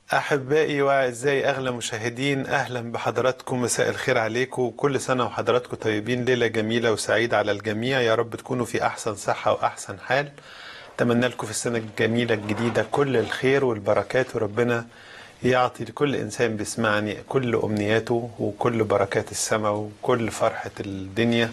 أحبائي وأعزائي أغلى مشاهدين أهلا بحضراتكم مساء الخير عليكم كل سنة وحضراتكم طيبين ليلة جميلة وسعيدة على الجميع يا رب تكونوا في أحسن صحة وأحسن حال أتمنى لكم في السنة الجميلة الجديدة كل الخير والبركات وربنا يعطي لكل إنسان بيسمعني كل أمنياته وكل بركات السماء وكل فرحة الدنيا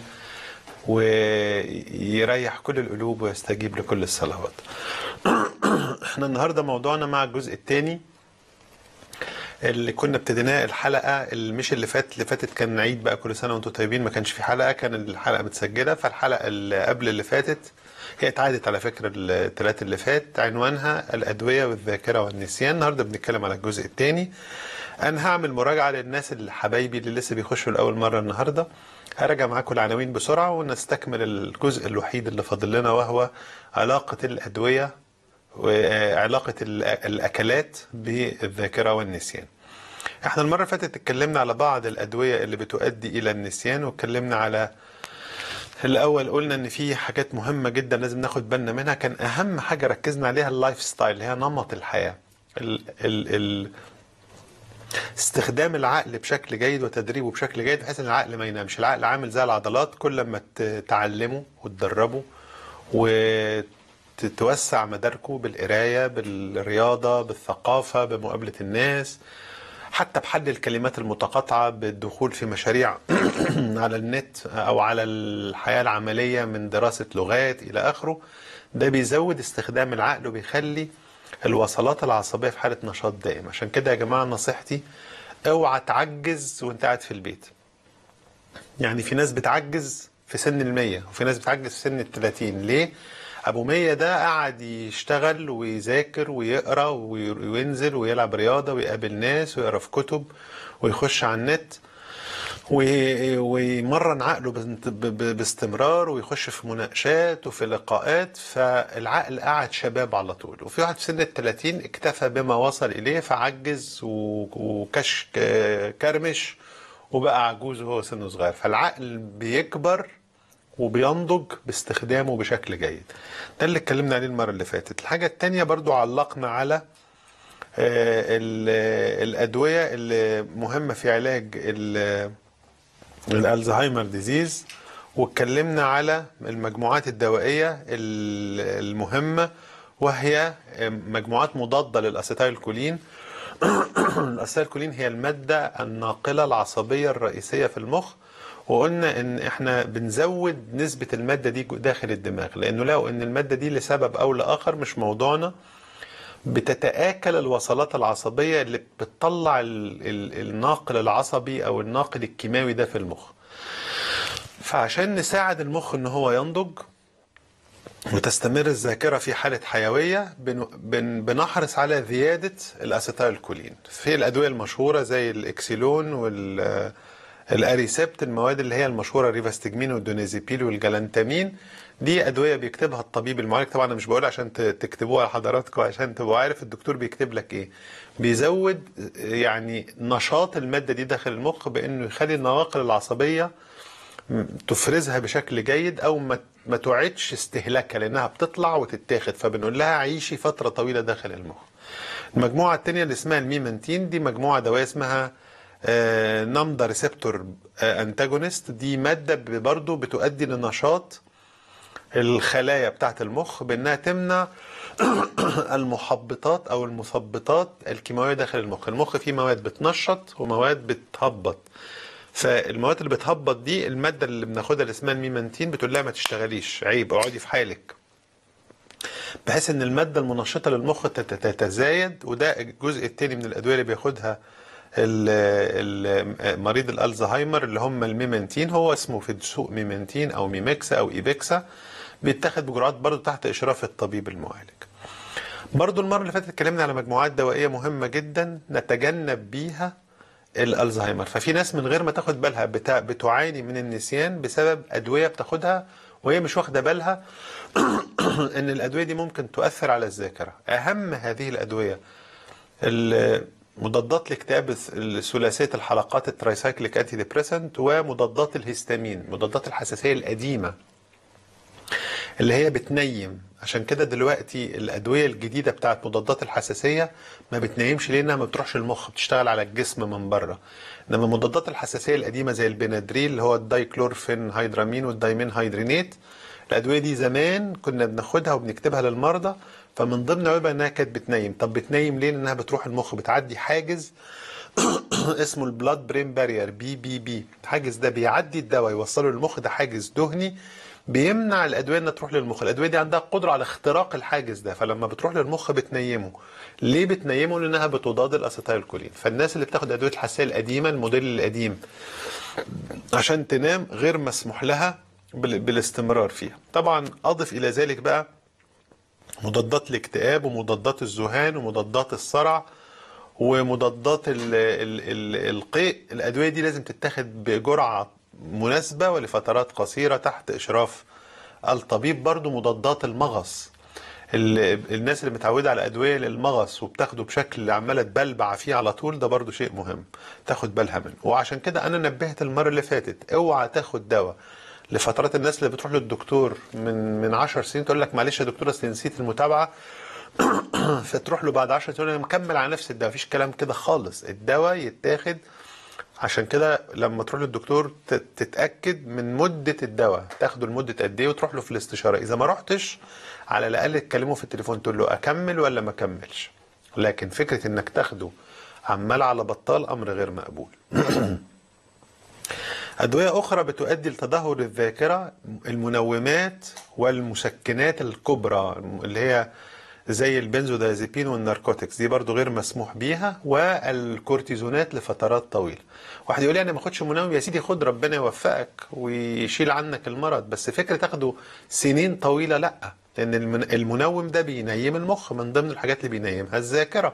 ويريح كل القلوب ويستجيب لكل الصلوات احنا النهارده موضوعنا مع الجزء الثاني اللي كنا ابتديناه الحلقه اللي مش اللي فات اللي فاتت كان عيد بقى كل سنه وانتم طيبين ما كانش في حلقه كان الحلقه متسجله فالحلقه اللي قبل اللي فاتت هي اتعادت على فكره الثلاث اللي فات عنوانها الادويه والذاكره والنسيان النهارده بنتكلم على الجزء الثاني انا هعمل مراجعه للناس اللي حبايبي اللي لسه بيخشوا لاول مره النهارده هراجع معاكم العناوين بسرعه ونستكمل الجزء الوحيد اللي فاضل لنا وهو علاقه الادويه وعلاقة الأكلات بالذاكرة والنسيان احنا المرة اللي فاتت اتكلمنا على بعض الأدوية اللي بتؤدي إلى النسيان واتكلمنا على الأول قلنا إن في حاجات مهمة جدا لازم ناخد بالنا منها كان أهم حاجة ركزنا عليها اللايف ستايل اللي هي نمط الحياة ال ال ال استخدام العقل بشكل جيد وتدريبه بشكل جيد بحيث ان العقل ما ينامش العقل عامل زي العضلات كل ما تعلمه وتدربه و توسع مداركه بالقراية بالرياضة بالثقافة بمقابلة الناس حتى بحل الكلمات المتقاطعة بالدخول في مشاريع على النت أو على الحياة العملية من دراسة لغات إلى آخره ده بيزود استخدام العقل وبيخلي الوصلات العصبية في حالة نشاط دائم عشان كده يا جماعة نصيحتي اوعى تعجز وانت قاعد في البيت يعني في ناس بتعجز في سن المية وفي ناس بتعجز في سن التلاتين ليه؟ ابو مية ده قعد يشتغل ويذاكر ويقرا وينزل ويلعب رياضه ويقابل ناس ويقرا في كتب ويخش على النت ويمرن عقله باستمرار ويخش في مناقشات وفي لقاءات فالعقل قعد شباب على طول وفي واحد في سن الثلاثين اكتفى بما وصل اليه فعجز وكش كرمش وبقى عجوز وهو سنه صغير فالعقل بيكبر وبينضج باستخدامه بشكل جيد ده اللي اتكلمنا عليه المرة اللي فاتت الحاجة التانية برضو علقنا على الأدوية اللي مهمة في علاج الألزهايمر ديزيز واتكلمنا على المجموعات الدوائية المهمة وهي مجموعات مضادة للأسيتايل كولين الأسيتايل كولين هي المادة الناقلة العصبية الرئيسية في المخ وقلنا ان احنا بنزود نسبة المادة دي داخل الدماغ لانه لو ان المادة دي لسبب او لاخر مش موضوعنا بتتآكل الوصلات العصبية اللي بتطلع ال ال الناقل العصبي او الناقل الكيماوي ده في المخ فعشان نساعد المخ ان هو ينضج وتستمر الذاكرة في حالة حيوية بن بن بنحرص على زيادة الأسيتايل كولين في الأدوية المشهورة زي الإكسيلون وال الاريسبت المواد اللي هي المشهوره الريفاستجمين والدونيزيبيل والجلانتامين دي ادويه بيكتبها الطبيب المعالج طبعا انا مش بقول عشان تكتبوها لحضراتكم عشان تبقوا عارف الدكتور بيكتب لك ايه بيزود يعني نشاط الماده دي داخل المخ بانه يخلي النواقل العصبيه تفرزها بشكل جيد او ما ما تعيدش استهلاكها لانها بتطلع وتتاخد فبنقول لها عيشي فتره طويله داخل المخ المجموعه الثانيه اللي اسمها الميمنتين دي مجموعه دواء اسمها نمدا ريسبتور انتاجونست دي ماده برضه بتؤدي لنشاط الخلايا بتاعه المخ بانها تمنع المحبطات او المثبطات الكيماويه داخل المخ المخ فيه مواد بتنشط ومواد بتهبط فالمواد اللي بتهبط دي الماده اللي بناخدها اللي اسمها الميمنتين بتقول لها ما تشتغليش عيب اقعدي في حالك بحيث ان الماده المنشطه للمخ تتزايد وده الجزء الثاني من الادويه اللي بياخدها مريض الالزهايمر اللي هم الميمنتين هو اسمه في السوق ميمنتين او ميمكسا او ايبكسا بيتاخد بجرعات برضه تحت اشراف الطبيب المعالج برضه المره اللي فاتت اتكلمنا على مجموعات دوائيه مهمه جدا نتجنب بيها الالزهايمر ففي ناس من غير ما تاخد بالها بتا... بتعاني من النسيان بسبب ادويه بتاخدها وهي مش واخده بالها ان الادويه دي ممكن تؤثر على الذاكره اهم هذه الادويه مضادات لاكتئاب ثلاثيه الحلقات الترايسايكليك انتي ديبريسنت ومضادات الهستامين مضادات الحساسيه القديمه اللي هي بتنيم عشان كده دلوقتي الادويه الجديده بتاعت مضادات الحساسيه ما بتنيمش لانها ما بتروحش المخ بتشتغل على الجسم من بره انما مضادات الحساسيه القديمه زي البنادريل اللي هو الدايكلورفين هيدرامين والدايمين هيدرينيت الادويه دي زمان كنا بناخدها وبنكتبها للمرضى فمن ضمن عيوبها انها كانت بتنيم طب بتنيم ليه لانها بتروح المخ بتعدي حاجز اسمه البلاد برين بارير بي بي بي الحاجز ده بيعدي الدواء يوصله للمخ ده حاجز دهني بيمنع الادويه انها تروح للمخ الادويه دي عندها قدره على اختراق الحاجز ده فلما بتروح للمخ بتنيمه ليه بتنيمه لانها بتضاد الاسيتايل كولين فالناس اللي بتاخد ادويه الحساسيه القديمه الموديل القديم عشان تنام غير مسموح لها بال- بالاستمرار فيها طبعا اضف الى ذلك بقى مضادات الاكتئاب ومضادات الذهان ومضادات الصرع ومضادات ال ال ال القيء الادويه دي لازم تتاخد بجرعه مناسبه ولفترات قصيره تحت اشراف الطبيب برضو مضادات المغص ال- الناس اللي متعوده على ادويه للمغص وبتاخده بشكل عماله تبلبع فيه على طول ده برضو شيء مهم تاخد بالها منه وعشان كده انا نبهت المره اللي فاتت اوعى تاخد دواء لفترات الناس اللي بتروح للدكتور من من 10 سنين تقول لك معلش يا دكتور اصل نسيت المتابعه فتروح له بعد 10 سنين انا مكمل على نفس الدواء مفيش كلام كده خالص الدواء يتاخد عشان كده لما تروح للدكتور ت- تتاكد من مده الدواء تاخده لمده قد ايه وتروح له في الاستشاره اذا ما رحتش على الاقل تكلمه في التليفون تقول له اكمل ولا ما اكملش لكن فكره انك تاخده عمال على بطال امر غير مقبول أدوية أخرى بتؤدي لتدهور الذاكرة المنومات والمسكنات الكبرى اللي هي زي البنزودازيبين والناركوتكس دي برضو غير مسموح بيها والكورتيزونات لفترات طويلة واحد يقول لي أنا ما أخدش منوم يا سيدي خد ربنا يوفقك ويشيل عنك المرض بس فكرة تاخده سنين طويلة لأ لأن المن- المنوم ده بينيم المخ من ضمن الحاجات اللي بينيمها الذاكرة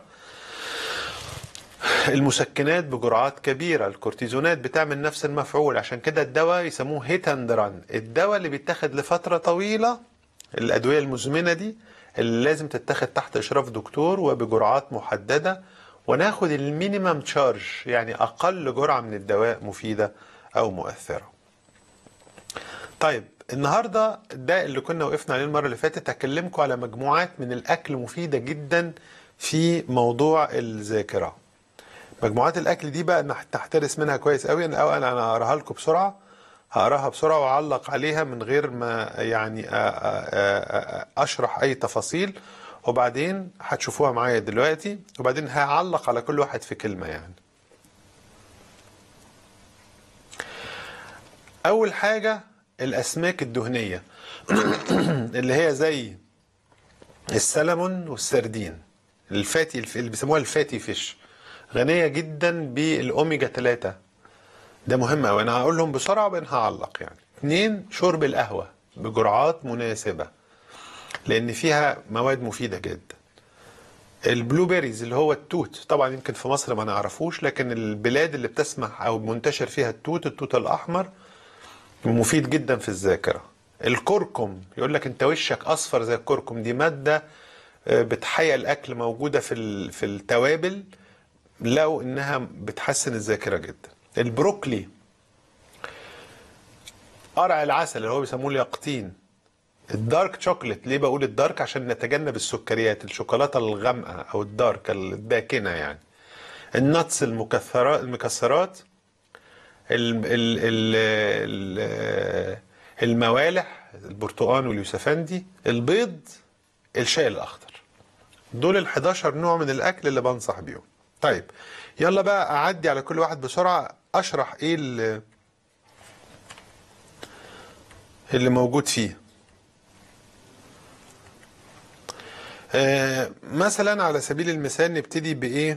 المسكنات بجرعات كبيرة الكورتيزونات بتعمل نفس المفعول عشان كده الدواء يسموه هيت اند ران الدواء اللي بيتاخد لفترة طويلة الأدوية المزمنة دي اللي لازم تتاخد تحت إشراف دكتور وبجرعات محددة وناخد المينيمم تشارج يعني أقل جرعة من الدواء مفيدة أو مؤثرة طيب النهارده ده اللي كنا وقفنا عليه المره اللي فاتت هكلمكم على مجموعات من الاكل مفيده جدا في موضوع الذاكره مجموعات الاكل دي بقى نح- نحترس منها كويس قوي انا أو انا أنا هقراها لكم بسرعه هقراها بسرعه واعلق عليها من غير ما يعني أ- أ- أ- أ- اشرح اي تفاصيل وبعدين هتشوفوها معايا دلوقتي وبعدين هعلق على كل واحد في كلمه يعني اول حاجه الاسماك الدهنيه اللي هي زي السلمون والسردين الفاتي اللي بيسموها الفاتي فيش غنيه جدا بالاوميجا 3 ده مهم قوي انا هقول لهم بسرعه وبعدين هعلق يعني اتنين شرب القهوه بجرعات مناسبه لان فيها مواد مفيده جدا البلو بيريز اللي هو التوت طبعا يمكن في مصر ما نعرفوش لكن البلاد اللي بتسمح او منتشر فيها التوت التوت الاحمر مفيد جدا في الذاكره الكركم يقول لك انت وشك اصفر زي الكركم دي ماده آه، بتحيا الاكل موجوده في ال- في التوابل لقوا انها بتحسن الذاكره جدا البروكلي قرع العسل اللي هو بيسموه اليقطين الدارك شوكليت ليه بقول الدارك عشان نتجنب السكريات الشوكولاته الغامقه او الدارك الداكنه يعني النتس المكثرات المكسرات ال ال ال ال الموالح البرتقال واليوسفندي البيض الشاي الاخضر دول ال 11 نوع من الاكل اللي بنصح بيهم طيب يلا بقى اعدي على كل واحد بسرعه اشرح ايه اللي, اللي موجود فيه آه مثلا على سبيل المثال نبتدي بايه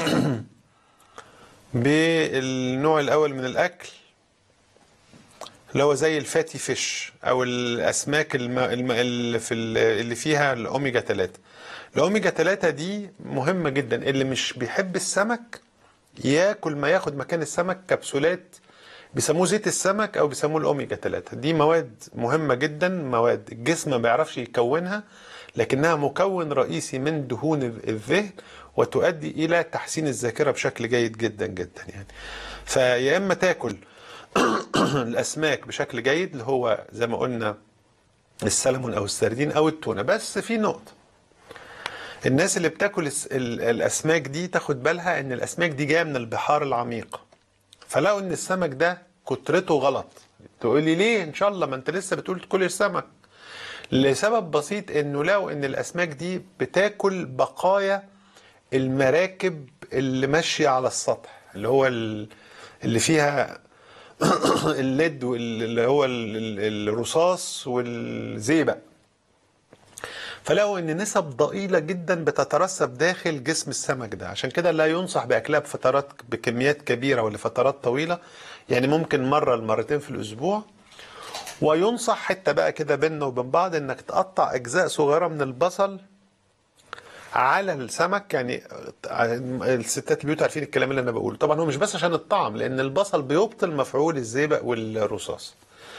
بالنوع الاول من الاكل اللي هو زي الفاتي فيش او الاسماك الم... الم... اللي في ال- اللي فيها الاوميجا 3 الاوميجا 3 دي مهمه جدا اللي مش بيحب السمك ياكل ما ياخد مكان السمك كبسولات بيسموه زيت السمك او بيسموه الاوميجا 3 دي مواد مهمه جدا مواد الجسم ما بيعرفش يكونها لكنها مكون رئيسي من دهون الذهن وتؤدي الى تحسين الذاكره بشكل جيد جدا جدا يعني فيا اما تاكل الاسماك بشكل جيد اللي هو زي ما قلنا السلمون او السردين او التونه بس في نقطه الناس اللي بتاكل الس- ال- الاسماك دي تاخد بالها ان الاسماك دي جايه من البحار العميقه فلقوا ان السمك ده كترته غلط تقول لي ليه ان شاء الله ما انت لسه بتقول كل السمك لسبب بسيط انه لقوا ان الاسماك دي بتاكل بقايا المراكب اللي ماشيه على السطح اللي هو ال- اللي فيها الليد واللي هو ال- ال- الرصاص والزئبق فلقوا ان نسب ضئيله جدا بتترسب داخل جسم السمك ده عشان كده لا ينصح باكلها بفترات بكميات كبيره ولفترات طويله يعني ممكن مره لمرتين في الاسبوع وينصح حتى بقى كده بيننا وبين بعض انك تقطع اجزاء صغيره من البصل على السمك يعني الستات البيوت عارفين الكلام اللي انا بقوله طبعا هو مش بس عشان الطعم لان البصل بيبطل مفعول الزئبق والرصاص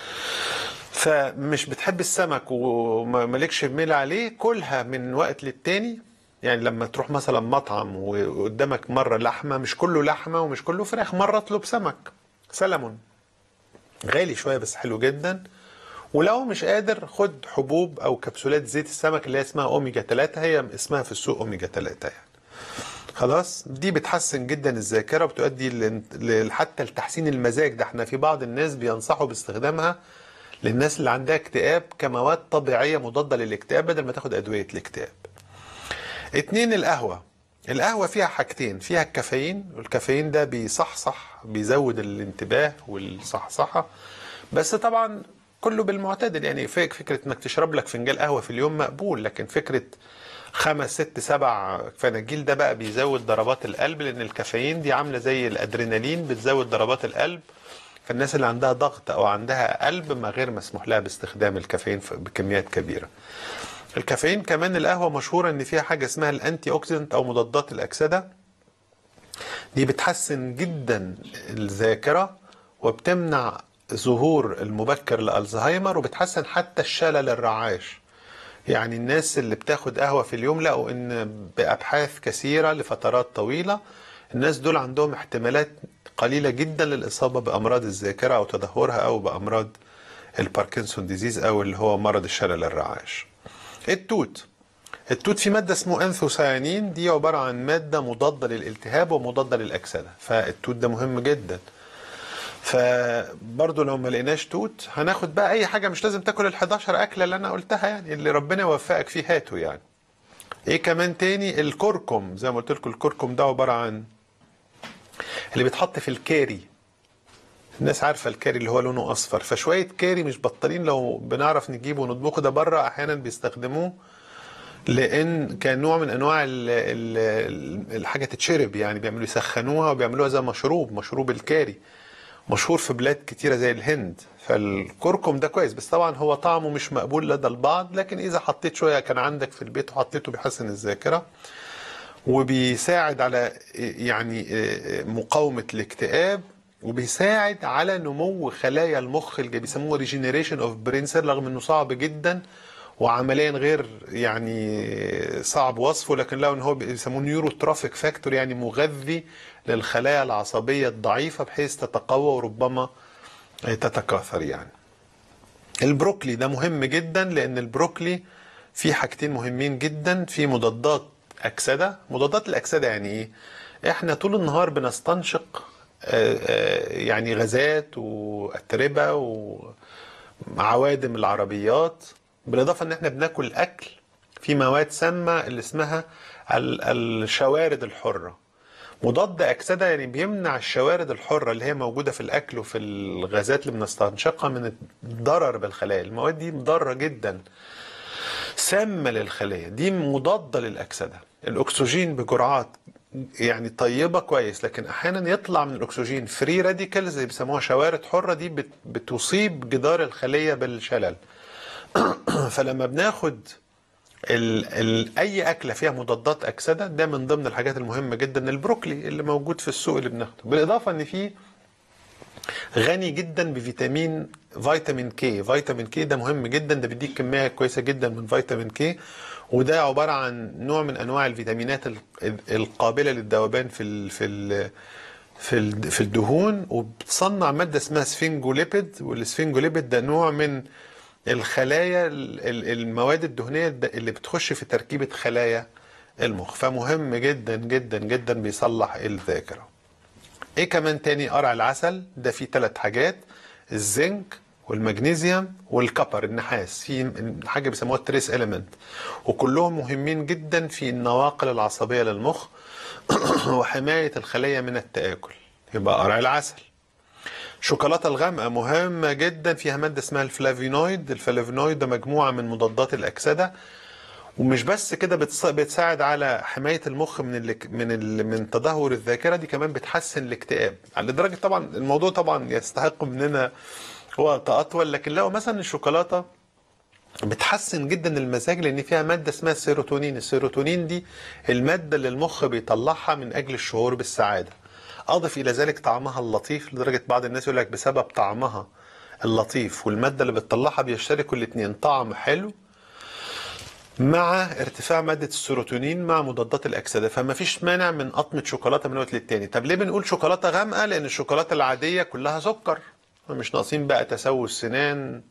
فمش بتحب السمك ومالكش ميل عليه كلها من وقت للتاني يعني لما تروح مثلا مطعم وقدامك مرة لحمة مش كله لحمة ومش كله فراخ مرة اطلب سمك سلمون غالي شوية بس حلو جدا ولو مش قادر خد حبوب او كبسولات زيت السمك اللي هي اسمها اوميجا 3 هي اسمها في السوق اوميجا 3 يعني خلاص دي بتحسن جدا الذاكره وبتؤدي ل- ل- حتى لتحسين المزاج ده احنا في بعض الناس بينصحوا باستخدامها للناس اللي عندها اكتئاب كمواد طبيعيه مضاده للاكتئاب بدل ما تاخد ادويه الاكتئاب اتنين القهوه القهوه فيها حاجتين فيها الكافيين والكافيين ده بيصحصح بيزود الانتباه والصحصحه بس طبعا كله بالمعتدل يعني فك- فكره انك تشرب لك فنجان قهوه في اليوم مقبول لكن فكره خمس ست سبع فناجيل ده بقى بيزود ضربات القلب لان الكافيين دي عامله زي الادرينالين بتزود ضربات القلب فالناس اللي عندها ضغط او عندها قلب ما غير مسموح لها باستخدام الكافيين ف- بكميات كبيره الكافيين كمان القهوه مشهوره ان فيها حاجه اسمها الانتي اوكسيدنت او مضادات الاكسده دي بتحسن جدا الذاكره وبتمنع ظهور المبكر لالزهايمر وبتحسن حتى الشلل الرعاش يعني الناس اللي بتاخد قهوة في اليوم لقوا ان بأبحاث كثيرة لفترات طويلة الناس دول عندهم احتمالات قليلة جدا للإصابة بأمراض الذاكرة أو تدهورها أو بأمراض الباركنسون ديزيز أو اللي هو مرض الشلل الرعاش التوت التوت فيه مادة اسمه أنثوسيانين دي عبارة عن مادة مضادة للالتهاب ومضادة للأكسدة فالتوت ده مهم جدا فبرضه لو ما لقيناش توت هناخد بقى اي حاجه مش لازم تاكل ال 11 اكله اللي انا قلتها يعني اللي ربنا يوفقك فيه هاته يعني ايه كمان تاني الكركم زي ما قلت لكم الكركم ده عباره عن اللي بيتحط في الكاري الناس عارفه الكاري اللي هو لونه اصفر فشويه كاري مش بطالين لو بنعرف نجيبه ونطبخه ده بره احيانا بيستخدموه لان كان نوع من انواع ال ال الحاجه تتشرب يعني بيعملوا يسخنوها وبيعملوها زي مشروب مشروب الكاري مشهور في بلاد كتيره زي الهند فالكركم ده كويس بس طبعا هو طعمه مش مقبول لدى البعض لكن اذا حطيت شويه كان عندك في البيت وحطيته بيحسن الذاكره وبيساعد على يعني مقاومه الاكتئاب وبيساعد على نمو خلايا المخ اللي بيسموه ريجينيريشن اوف برين سيل رغم انه صعب جدا وعمليا غير يعني صعب وصفه لكن لو ان هو بيسموه نيوروتروفيك فاكتور يعني مغذي للخلايا العصبيه الضعيفه بحيث تتقوى وربما تتكاثر يعني. البروكلي ده مهم جدا لان البروكلي فيه حاجتين مهمين جدا في مضادات اكسده، مضادات الاكسده يعني ايه؟ احنا طول النهار بنستنشق يعني غازات واتربه وعوادم العربيات بالاضافه ان احنا بناكل اكل في مواد سامه اللي اسمها الشوارد الحره مضاد اكسده يعني بيمنع الشوارد الحره اللي هي موجوده في الاكل وفي الغازات اللي بنستنشقها من الضرر بالخلايا المواد دي مضره جدا سامه للخلايا دي مضاده للاكسده الاكسجين بجرعات يعني طيبه كويس لكن احيانا يطلع من الاكسجين فري راديكالز اللي بيسموها شوارد حره دي بتصيب جدار الخليه بالشلل فلما بناخد ال ال اي اكله فيها مضادات اكسده ده من ضمن الحاجات المهمه جدا البروكلي اللي موجود في السوق اللي بناخده بالاضافه ان فيه غني جدا بفيتامين فيتامين كي فيتامين كي ده مهم جدا ده بيديك كميه كويسه جدا من فيتامين كي وده عباره عن نوع من انواع الفيتامينات القابله للذوبان في ال في ال في ال في الدهون وبتصنع ماده اسمها سفنجوليبيد والسفنجوليبيد ده نوع من الخلايا ال- ال- المواد الدهنيه الد- اللي بتخش في تركيبه خلايا المخ فمهم جدا جدا جدا بيصلح الذاكره ايه كمان تاني قرع العسل ده فيه ثلاث حاجات الزنك والمغنيسيوم والكبر النحاس في حاجه بيسموها التريس اليمنت وكلهم مهمين جدا في النواقل العصبيه للمخ وحمايه الخليه من التاكل يبقى قرع العسل الشوكولاته الغامقه مهمه جدا فيها ماده اسمها الفلافينويد الفلافينويد ده مجموعه من مضادات الاكسده ومش بس كده بتص- بتساعد على حمايه المخ من ال من ال من تدهور الذاكره دي كمان بتحسن الاكتئاب لدرجه طبعا الموضوع طبعا يستحق مننا وقت اطول لكن لو مثلا الشوكولاته بتحسن جدا المزاج لان فيها ماده اسمها السيروتونين السيروتونين دي الماده اللي المخ بيطلعها من اجل الشعور بالسعاده اضف الى ذلك طعمها اللطيف لدرجه بعض الناس يقول لك بسبب طعمها اللطيف والماده اللي بتطلعها بيشتركوا الاثنين طعم حلو مع ارتفاع مادة السيروتونين مع مضادات الأكسدة فما فيش مانع من قطمة شوكولاتة من وقت للتاني طب ليه بنقول شوكولاتة غامقة لأن الشوكولاتة العادية كلها سكر مش ناقصين بقى تسوس سنان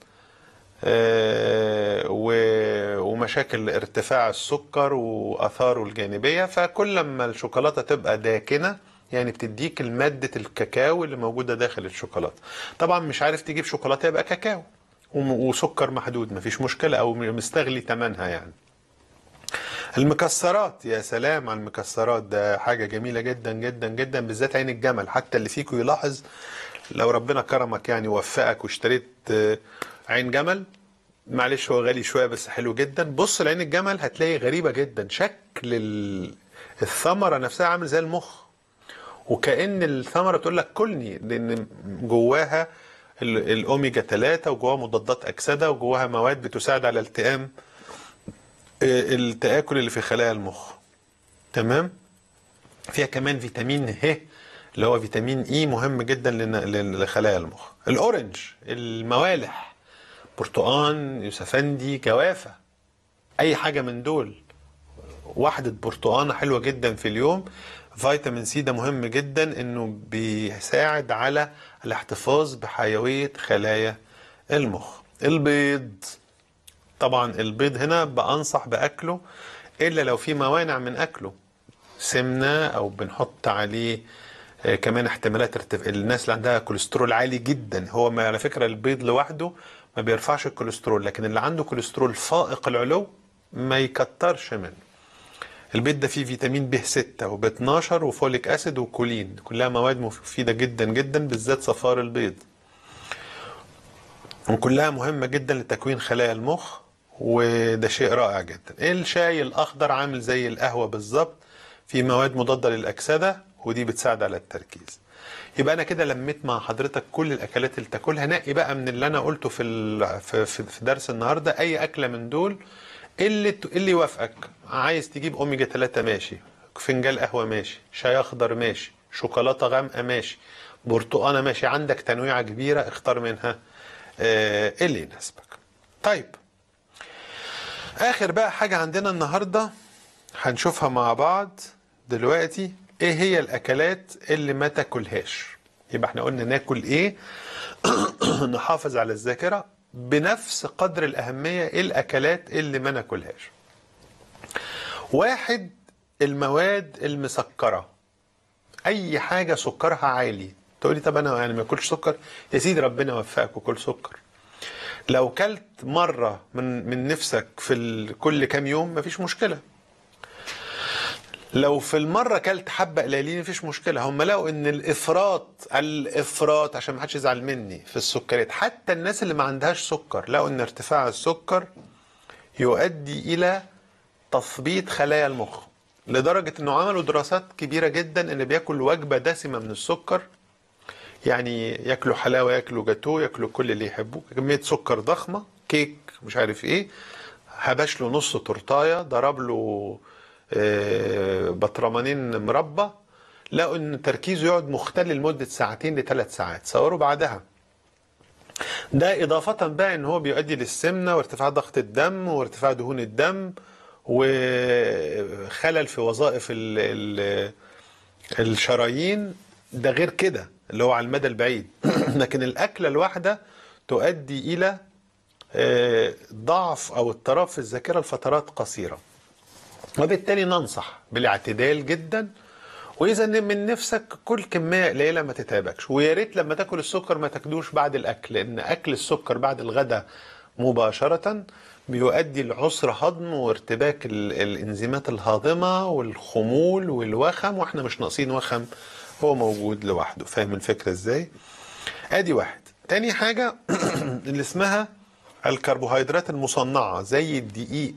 آه، و- ومشاكل ارتفاع السكر وآثاره الجانبية فكل ما الشوكولاتة تبقى داكنة يعني بتديك المادة الكاكاو اللي موجودة داخل الشوكولاتة طبعا مش عارف تجيب شوكولاتة يبقى كاكاو وم- وسكر محدود مفيش مشكلة أو مستغلي تمنها يعني المكسرات يا سلام على المكسرات ده حاجة جميلة جدا جدا جدا بالذات عين الجمل حتى اللي فيكم يلاحظ لو ربنا كرمك يعني وفقك واشتريت آه، عين جمل معلش هو غالي شوية بس حلو جدا بص لعين الجمل هتلاقي غريبة جدا شكل ال- الثمرة نفسها عامل زي المخ وكأن الثمرة بتقول لك كلني لأن جواها ال- الأوميجا 3 وجواها مضادات أكسدة وجواها مواد بتساعد على التئام آه، التآكل اللي في خلايا المخ تمام فيها كمان فيتامين ه اللي هو فيتامين اي مهم جدا لن- لن- لخلايا المخ الاورنج الموالح برتقان يوسفندي جوافة اي حاجة من دول واحدة برتقانة حلوة جدا في اليوم فيتامين سي ده مهم جدا انه بيساعد على الاحتفاظ بحيوية خلايا المخ البيض طبعا البيض هنا بأنصح بأكله إلا لو في موانع من أكله سمنة أو بنحط عليه آه، كمان احتمالات ارتفاع الناس اللي عندها كوليسترول عالي جدا هو ما على فكرة البيض لوحده ما بيرفعش الكوليسترول لكن اللي عنده كوليسترول فائق العلو ما يكترش منه البيض ده فيه فيتامين ب 6 وب 12 وفوليك اسيد وكولين كلها مواد مفيدة جدا جدا بالذات صفار البيض وكلها مهمة جدا لتكوين خلايا المخ وده شيء رائع جدا الشاي الأخضر عامل زي القهوة بالظبط في مواد مضادة للأكسدة ودي بتساعد على التركيز يبقى أنا كده لميت مع حضرتك كل الأكلات اللي تاكلها نقي بقى من اللي أنا قلته في ال- في في في درس النهاردة أي أكلة من دول اللي ت- اللي يوافقك عايز تجيب أوميجا 3 ماشي فنجان قهوة ماشي شاي أخضر ماشي شوكولاتة غامقة ماشي برتقانة ماشي عندك تنويعة كبيرة اختار منها آه، اللي يناسبك طيب اخر بقى حاجة عندنا النهاردة هنشوفها مع بعض دلوقتي ايه هي الاكلات اللي ما تاكلهاش يبقى احنا قلنا ناكل ايه نحافظ على الذاكرة بنفس قدر الاهمية ايه الاكلات اللي ما ناكلهاش واحد المواد المسكرة اي حاجة سكرها عالي تقول لي طب انا يعني ما اكلش سكر يا سيدي ربنا يوفقك وكل سكر لو كلت مرة من من نفسك في ال- كل كام يوم مفيش مشكلة لو في المرة كلت حبة قليلين مفيش مشكلة هم لقوا ان الافراط الافراط عشان ما حدش يزعل مني في السكريات حتى الناس اللي ما عندهاش سكر لقوا ان ارتفاع السكر يؤدي الى تثبيط خلايا المخ لدرجة انه عملوا دراسات كبيرة جدا ان بياكل وجبة دسمة من السكر يعني ياكلوا حلاوه ياكلوا جاتو ياكلوا كل اللي يحبوه كميه سكر ضخمه كيك مش عارف ايه هبش له نص تورتايه ضرب له آه، بطرمانين مربى لقوا ان تركيزه يقعد مختل لمده ساعتين لثلاث ساعات صوروا بعدها ده إضافة بقى إن هو بيؤدي للسمنة وارتفاع ضغط الدم وارتفاع دهون الدم وخلل في وظائف ال ال الشرايين ده غير كده اللي هو على المدى البعيد لكن الأكلة الواحدة تؤدي إلى آه، ضعف او اضطراب في الذاكره لفترات قصيره وبالتالي ننصح بالاعتدال جدا واذا من نفسك كل كميه قليله ما تتعبكش ويا ريت لما تاكل السكر ما تاكلوش بعد الاكل لان اكل السكر بعد الغداء مباشره بيؤدي لعسر هضم وارتباك ال- الانزيمات الهاضمه والخمول والوخم واحنا مش ناقصين وخم هو موجود لوحده فاهم الفكره ازاي ادي واحد تاني حاجه اللي اسمها الكربوهيدرات المصنعه زي الدقيق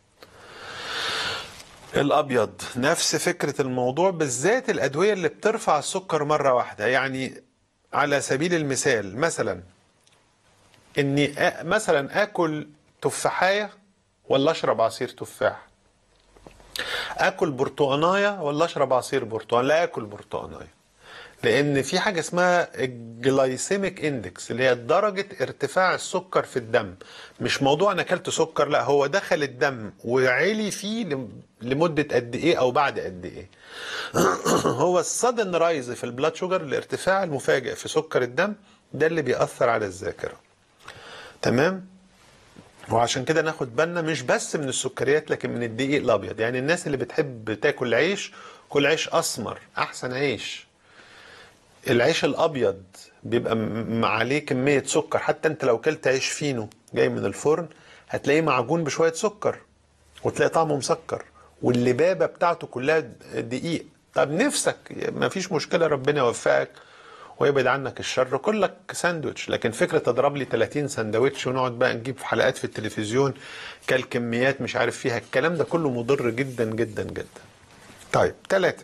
الابيض نفس فكره الموضوع بالذات الادويه اللي بترفع السكر مره واحده يعني على سبيل المثال مثلا اني آ- مثلا اكل تفاحيه ولا اشرب عصير تفاح اكل برتقانايه ولا اشرب عصير برتقان لا اكل برتقانايه لان في حاجه اسمها الجلايسيميك اندكس اللي هي درجه ارتفاع السكر في الدم مش موضوع انا اكلت سكر لا هو دخل الدم وعلي فيه لم- لمده قد ايه او بعد قد ايه هو السادن رايز في البلاد شوجر الارتفاع المفاجئ في سكر الدم ده اللي بيأثر على الذاكره تمام وعشان كده ناخد بالنا مش بس من السكريات لكن من الدقيق الابيض يعني الناس اللي بتحب تاكل عيش كل عيش اسمر احسن عيش العيش الابيض بيبقى م- عليه كميه سكر حتى انت لو كلت عيش فينو جاي من الفرن هتلاقيه معجون بشويه سكر وتلاقي طعمه مسكر واللبابه بتاعته كلها دقيق طب نفسك ما فيش مشكله ربنا يوفقك ويبعد عنك الشر كلك ساندوتش لكن فكره تضرب لي 30 ساندوتش ونقعد بقى نجيب في حلقات في التلفزيون كالكميات مش عارف فيها الكلام ده كله مضر جدا جدا جدا طيب ثلاثة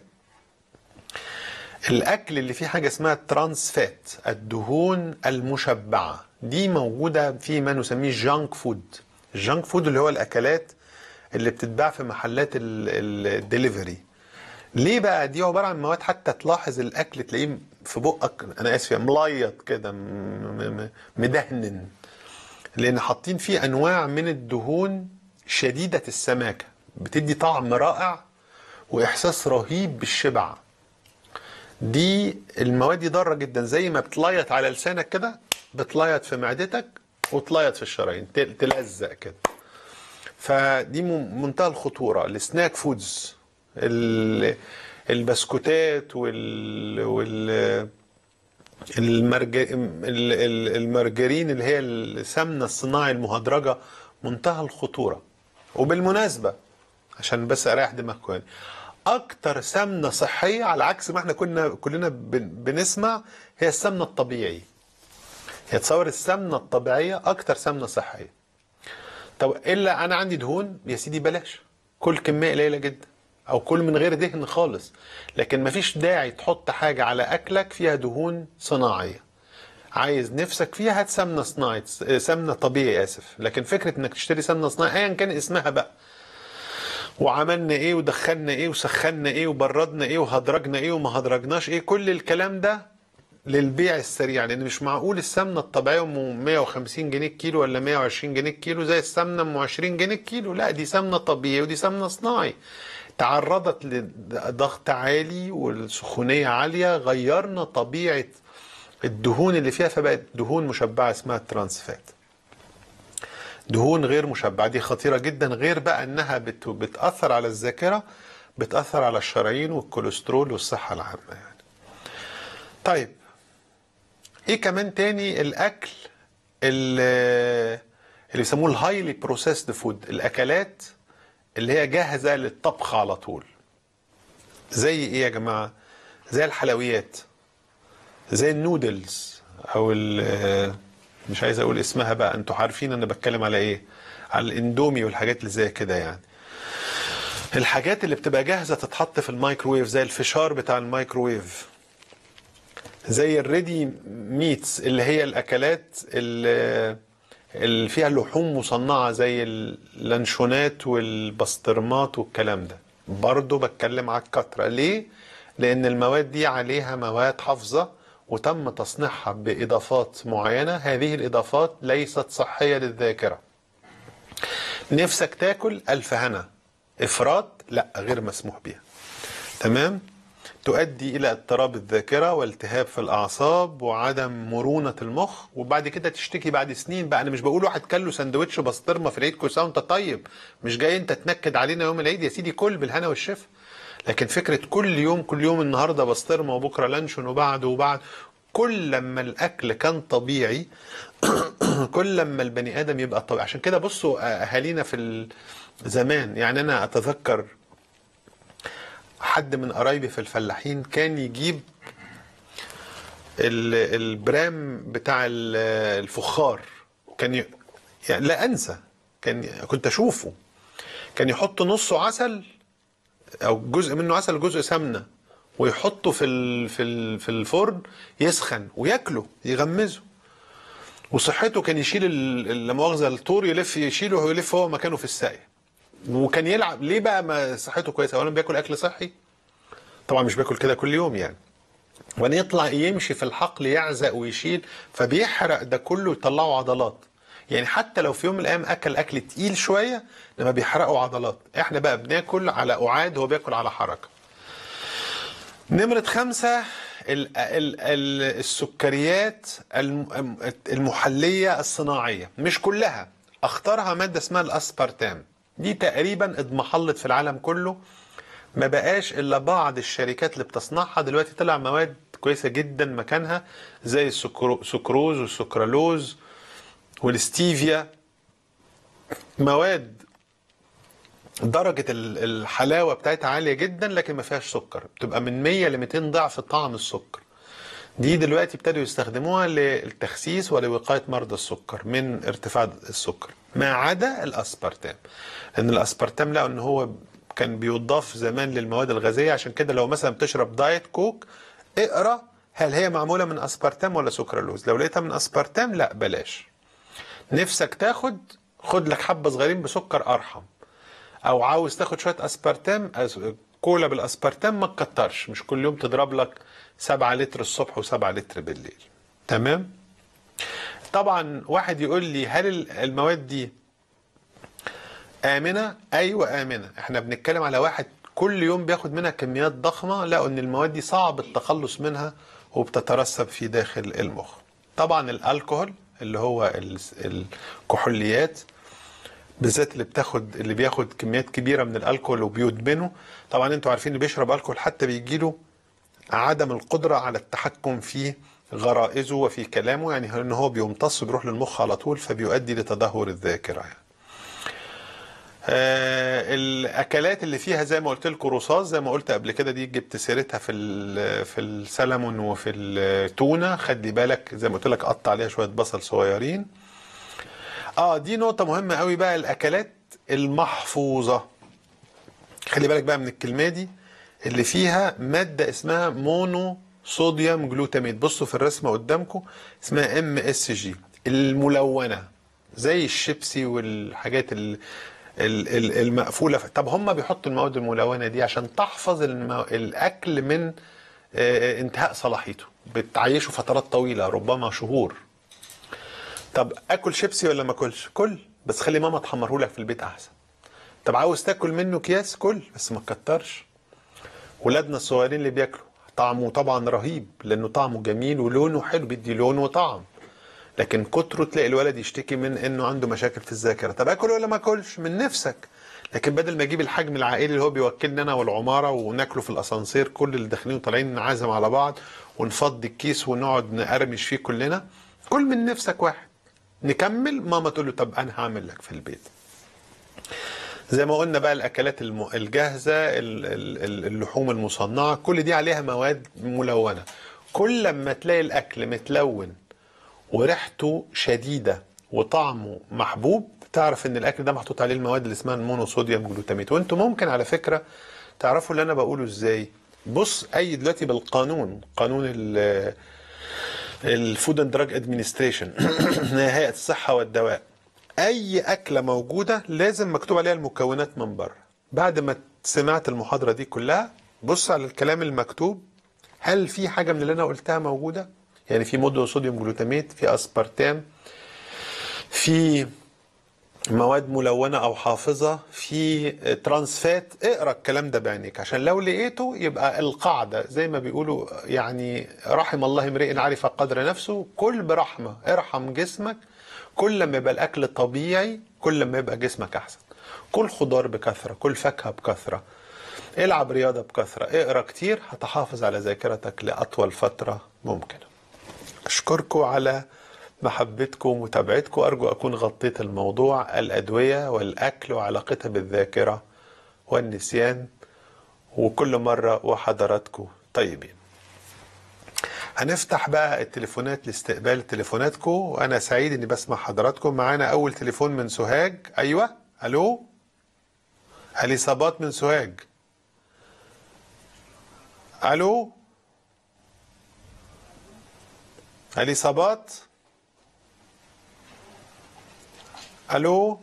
الاكل اللي فيه حاجه اسمها ترانس فات الدهون المشبعه دي موجوده في ما نسميه جانك فود الجانك فود اللي هو الاكلات اللي بتتباع في محلات الدليفري ليه بقى دي عباره عن مواد حتى تلاحظ الاكل تلاقيه في بقك انا اسف يعني مليط كده م- م- مدهنن لان حاطين فيه انواع من الدهون شديده السماكه بتدي طعم رائع واحساس رهيب بالشبع دي المواد دي ضاره جدا زي ما بتليط على لسانك كده بتليط في معدتك وتليط في الشرايين تل- تلزق كده فدي م- منتهى الخطوره السناك فودز ال- البسكوتات وال وال المرج... ال- ال- المرجرين اللي هي السمنه الصناعي المهدرجه منتهى الخطوره وبالمناسبه عشان بس اريح دماغكم يعني اكتر سمنه صحيه على عكس ما احنا كنا كلنا بن- بنسمع هي السمنه الطبيعي هي تصور السمنه الطبيعيه اكتر سمنه صحيه طب الا انا عندي دهون يا سيدي بلاش كل كميه قليله جدا او كل من غير دهن خالص لكن مفيش داعي تحط حاجه على اكلك فيها دهون صناعيه عايز نفسك فيها هات سمنه صناعي سمنه طبيعي اسف لكن فكره انك تشتري سمنه صناعي ايا كان اسمها بقى وعملنا ايه ودخلنا ايه وسخنا ايه وبردنا ايه وهدرجنا ايه وما هدرجناش ايه كل الكلام ده للبيع السريع لان مش معقول السمنه الطبيعيه ام 150 جنيه الكيلو ولا 120 جنيه الكيلو زي السمنه ام 20 جنيه الكيلو لا دي سمنه طبيعي ودي سمنه صناعي تعرضت لضغط عالي والسخونيه عاليه غيرنا طبيعه الدهون اللي فيها فبقت دهون مشبعه اسمها ترانس فات دهون غير مشبعه دي خطيره جدا غير بقى انها بت... بتاثر على الذاكره بتاثر على الشرايين والكوليسترول والصحه العامه يعني طيب ايه كمان تاني الاكل اللي, اللي بيسموه الهايلي بروسيسد فود الاكلات اللي هي جاهزه للطبخ على طول زي ايه يا جماعه زي الحلويات زي النودلز او ال- مش عايز اقول اسمها بقى انتوا عارفين انا بتكلم على ايه على الاندومي والحاجات اللي زي كده يعني الحاجات اللي بتبقى جاهزه تتحط في الميكروويف زي الفشار بتاع الميكروويف زي الريدي ميتس اللي هي الاكلات اللي اللي فيها لحوم مصنعه زي اللانشونات والبسطرمات والكلام ده برضه بتكلم على الكتره ليه لان المواد دي عليها مواد حافظه وتم تصنيعها باضافات معينه هذه الاضافات ليست صحيه للذاكره نفسك تاكل الف هنا افراط لا غير مسموح بيها تمام تؤدي الى اضطراب الذاكره والتهاب في الاعصاب وعدم مرونه المخ وبعد كده تشتكي بعد سنين بقى انا مش بقول واحد كله سندوتش بسطرمه في العيد كل سنه وانت طيب مش جاي انت تنكد علينا يوم العيد يا سيدي كل بالهنا والشفا لكن فكره كل يوم كل يوم النهارده بسطرمه وبكره لانشون وبعده وبعد كل لما الاكل كان طبيعي كل لما البني ادم يبقى طبيعي عشان كده بصوا اهالينا في زمان يعني انا اتذكر حد من قرايبي في الفلاحين كان يجيب ال- البرام بتاع ال- الفخار كان ي... يعني لا انسى كان كنت اشوفه كان يحط نصه عسل او جزء منه عسل جزء سمنه ويحطه في ال... في ال... في الفرن يسخن وياكله يغمزه وصحته كان يشيل ال- لا مؤاخذه الطور يلف يشيله ويلف هو مكانه في الساقيه وكان يلعب ليه بقى ما صحته كويسه اولا بياكل اكل صحي طبعا مش باكل كده كل يوم يعني وبعدين يطلع يمشي في الحقل يعزق ويشيل فبيحرق ده كله يطلعه عضلات يعني حتى لو في يوم من الايام اكل اكل تقيل شويه لما بيحرقوا عضلات احنا بقى بناكل على اعاد هو بياكل على حركه نمرة خمسة ال- ال- ال- السكريات الم- المحلية الصناعية مش كلها اختارها مادة اسمها الاسبارتام دي تقريبا اضمحلت في العالم كله ما بقاش الا بعض الشركات اللي بتصنعها دلوقتي طلع مواد كويسة جدا مكانها زي السكرو- السكروز والسكرالوز والستيفيا مواد درجة ال- الحلاوة بتاعتها عالية جدا لكن ما فيهاش سكر بتبقى من 100 ل 200 ضعف طعم السكر دي دلوقتي ابتدوا يستخدموها للتخسيس ولوقاية مرضى السكر من ارتفاع السكر ما عدا الاسبرتام لان الاسبرتام لقوا ان هو كان بيضاف زمان للمواد الغازية عشان كده لو مثلا بتشرب دايت كوك اقرا هل هي معمولة من اسبرتام ولا سكرالوز لو لقيتها من اسبرتام لا بلاش نفسك تاخد خد لك حبة صغيرين بسكر ارحم او عاوز تاخد شويه اسبرتام أس- كولا بالاسبرتام ما تكترش مش كل يوم تضرب لك 7 لتر الصبح و7 لتر بالليل تمام طبعا واحد يقول لي هل ال- المواد دي امنه ايوه امنه احنا بنتكلم على واحد كل يوم بياخد منها كميات ضخمه لقوا ان المواد دي صعب التخلص منها وبتترسب في داخل المخ طبعا الالكوهول اللي هو ال- الكحوليات بالذات اللي بتاخد اللي بياخد كميات كبيره من الالكول وبيدمنه طبعا انتوا عارفين اللي بيشرب الكول حتى بيجيله عدم القدره على التحكم في غرائزه وفي كلامه يعني ان هو بيمتص بيروح للمخ على طول فبيؤدي لتدهور الذاكره يعني. آه الاكلات اللي فيها زي ما قلت لكم رصاص زي ما قلت قبل كده دي جبت سيرتها في ال- في السلمون وفي التونه خلي بالك زي ما قلت لك قطع عليها شويه بصل صغيرين اه دي نقطة مهمة قوي بقى الأكلات المحفوظة خلي بالك بقى من الكلمة دي اللي فيها مادة اسمها مونو صوديوم جلوتاميت بصوا في الرسمة قدامكم اسمها ام اس جي الملونة زي الشيبسي والحاجات ال ال- ال- المقفولة طب هم بيحطوا المواد الملونة دي عشان تحفظ المو... الأكل من آه، انتهاء صلاحيته بتعيشه فترات طويلة ربما شهور طب اكل شيبسي ولا ما اكلش كل بس خلي ماما تحمره لك في البيت احسن طب عاوز تاكل منه اكياس كل بس ما تكترش ولادنا الصغيرين اللي بياكلوا طعمه طبعا رهيب لانه طعمه جميل ولونه حلو بيدي لون وطعم لكن كتره تلاقي الولد يشتكي من انه عنده مشاكل في الذاكره طب اكل ولا ما اكلش من نفسك لكن بدل ما اجيب الحجم العائلي اللي هو بيوكلنا انا والعماره وناكله في الاسانسير كل اللي داخلين وطالعين نعزم على بعض ونفضي الكيس ونقعد نقرمش فيه كلنا كل من نفسك واحد نكمل ماما تقول له طب انا هعمل لك في البيت زي ما قلنا بقى الاكلات الم- الجاهزه ال- ال- ال- اللحوم المصنعه كل دي عليها مواد ملونه كل لما تلاقي الاكل متلون وريحته شديده وطعمه محبوب تعرف ان الاكل ده محطوط عليه المواد اللي اسمها المونوصوديوم جلوتاميت وانتوا ممكن على فكره تعرفوا اللي انا بقوله ازاي بص اي دلوقتي بالقانون قانون ال الفود اند دراج ادمنستريشن هيئه الصحه والدواء اي اكله موجوده لازم مكتوب عليها المكونات من بره بعد ما سمعت المحاضره دي كلها بص على الكلام المكتوب هل في حاجه من اللي انا قلتها موجوده يعني في مودو صوديوم جلوتاميت في اسبارتام في مواد ملونة أو حافظة في ترانسفات اقرا الكلام ده بعينيك عشان لو لقيته يبقى القاعدة زي ما بيقولوا يعني رحم الله امرئ عرف قدر نفسه كل برحمة ارحم جسمك كل ما يبقى الأكل طبيعي كل ما يبقى جسمك أحسن كل خضار بكثرة كل فاكهة بكثرة العب رياضة بكثرة اقرا كتير هتحافظ على ذاكرتك لأطول فترة ممكنة أشكركم على محبتكم ومتابعتكم أرجو أكون غطيت الموضوع الأدوية والأكل وعلاقتها بالذاكرة والنسيان وكل مرة وحضراتكم طيبين هنفتح بقى التليفونات لاستقبال تليفوناتكم وأنا سعيد إني بسمع حضراتكم معانا أول تليفون من سوهاج أيوة ألو اليصابات من سوهاج ألو اليصابات الو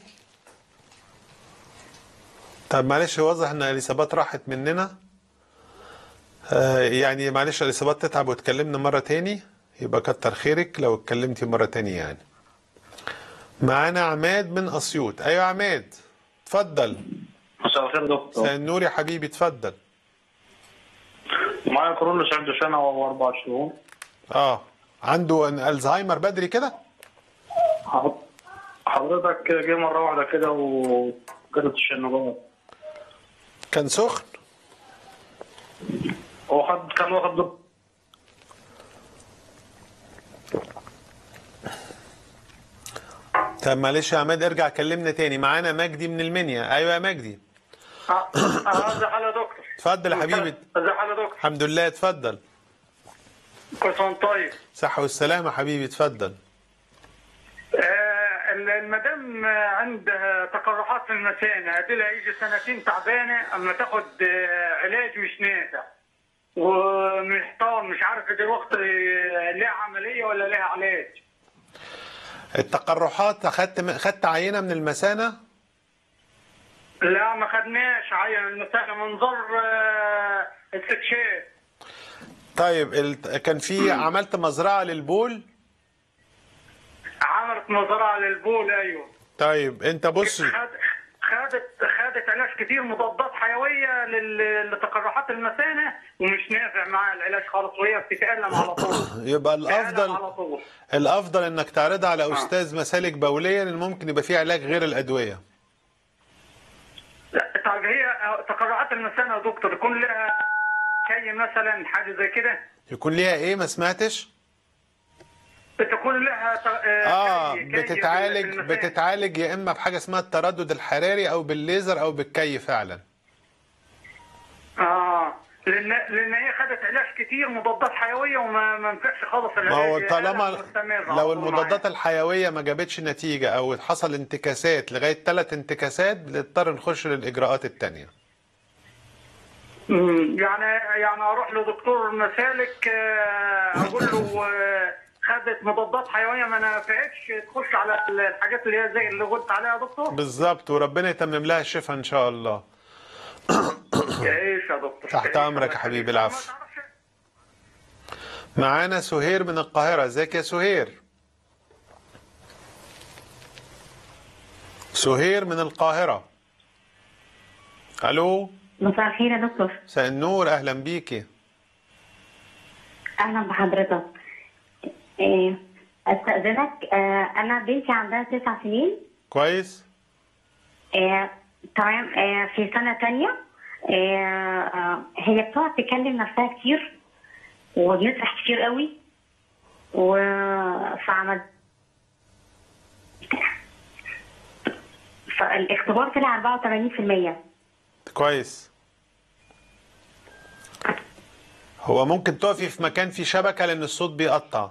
طب معلش واضح ان اليصابات راحت مننا آه يعني معلش اليصابات تتعب وتكلمنا مره تاني يبقى كتر خيرك لو اتكلمتي مره تاني يعني معانا عماد من اسيوط ايوه يا عماد اتفضل مساء الخير مساء دكتور النور يا حبيبي اتفضل معايا كورونا عنده سنة وأربع شهور اه عنده ان- الزهايمر بدري كده حض- حضرتك جه مرة واحدة كده وجرت الشنجات كان سخن هو خد كان واخد دك- طب معلش يا عماد ارجع كلمنا تاني معانا مجدي من المنيا ايوه يا مجدي اه آه، ازي حالة يا دكتور اتفضل يا حبيبي ازي حالة يا دكتور الحمد لله اتفضل كل سنة وأنت طيب صحة والسلامة حبيبي اتفضل آه، المدام عندها تقرحات في المثانة دي لها يجي سنتين تعبانة أما تاخد آه، علاج مش نافع ومحتار مش عارف دلوقتي آه، ليها عملية ولا ليها علاج التقرحات اخدت خدت عينة من المثانة لا ما خدناش عين المثانة منظر آه، استكشاف طيب ال- كان في عملت مزرعة للبول عملت مزرعة للبول أيوه طيب انت بص خد- خدت خدت علاج كتير مضادات حيويه لل- لتقرحات المثانه ومش نافع معاها العلاج خالص وهي بتتالم على طول يبقى بتتألم على الافضل طول الافضل انك تعرضها على استاذ مسالك بولية لان ممكن يبقى فيه علاج غير الادوية لا طب هي تقرحات المثانه يا دكتور يكون لها كي مثلا حاجه زي كده يكون ليها ايه ما سمعتش بتكون لها ت- اه كي- كي في بتتعالج المثانة. بتتعالج يا اما بحاجة اسمها التردد الحراري او بالليزر او بالكي فعلا اه لان لان هي خدت علاج كتير مضادات حيويه وما ما نفعش خالص ما العلاج هو ألم طالما مستمر على لو طول المضادات معاها. الحيوية ما جابتش نتيجة او حصل انتكاسات لغاية ثلاث انتكاسات بنضطر نخش للاجراءات التانية مم، يعني يعني اروح لدكتور مسالك آه، اقول له آه، خدت مضادات حيويه ما نفعتش تخش على الحاجات اللي هي زي اللي قلت عليها يا دكتور بالظبط وربنا يتمم لها الشفاء ان شاء الله ايش يا دكتور تحت إيش أمرك الله يا حبيبي، يخليك. العفو. ما تعرفش- معانا سهير من القاهرة ازيك يا سهير سهير من القاهرة الو مساء الخير يا دكتور مساء النور اهلا بيكي اهلا بحضرتك إيه، استاذنك آه، انا بنتي عندها تسع سنين كويس آه، تمام آه، في سنه تانية آه، آه، هي بتقعد تكلم نفسها كتير وبنسرح كتير قوي و فعمل فالاختبار طلع 84% كويس هو ممكن تقفي في مكان فيه شبكة لان الصوت بيقطع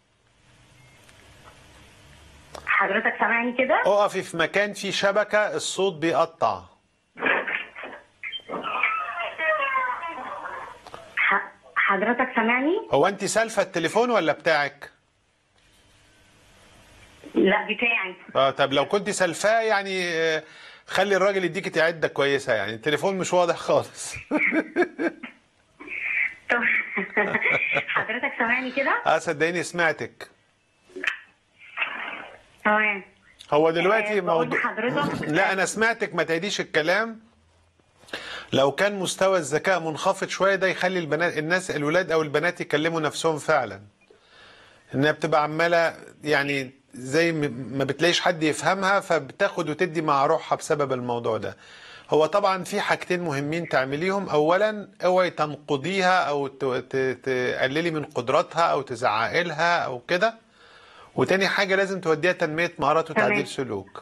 حضرتك سامعني كده؟ اقفي في مكان فيه شبكة الصوت بيقطع ح- حضرتك سامعني؟ هو انت سالفة التليفون ولا بتاعك لا بتاعي اه طب لو كنت سالفاه يعني آه، خلي الراجل يديكي تعدة كويسة يعني التليفون مش واضح خالص طب حضرتك سامعني كده؟ اه صدقيني سمعتك تمام هو دلوقتي آه، بقول موضوع لحضرتك لا انا سمعتك ما تعيديش الكلام لو كان مستوى الذكاء منخفض شويه ده يخلي البنات الناس الولاد او البنات يكلموا نفسهم فعلا انها بتبقى عماله يعني زي م- ما بتلاقيش حد يفهمها فبتاخد وتدي مع روحها بسبب الموضوع ده هو طبعا في حاجتين مهمين تعمليهم اولا اوعي تنقضيها او ت- ت- تقللي من قدراتها او تزعقي لها او كده وتاني حاجه لازم توديها تنميه مهارات وتعديل تمام. سلوك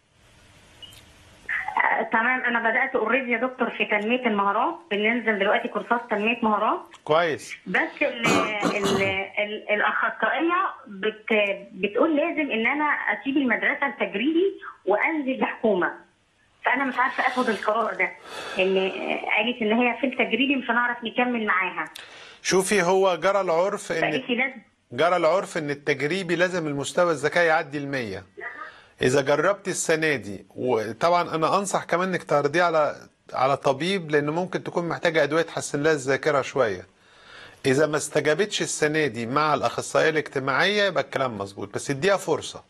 آه، تمام انا بدات اوريدي يا دكتور في تنميه المهارات بننزل دلوقتي كورسات تنميه مهارات كويس بس ال ال ال الاخصائيه بت بتقول لازم ان انا اسيب المدرسه التجريبي وانزل لحكومه فانا مش عارفه اخد القرار ده ان قالت ان هي في التجريبي مش هنعرف نكمل معاها شوفي هو جرى العرف ان فقالت لي لازم جرى العرف ان التجريبي لازم المستوى الذكاء يعدي المية اذا جربت السنة دي وطبعا انا انصح كمان انك تعرضيه على على طبيب لان ممكن تكون محتاجة ادوية تحسن لها الذاكرة شوية اذا ما استجابتش السنة دي مع الاخصائية الاجتماعية يبقى الكلام مظبوط بس اديها فرصة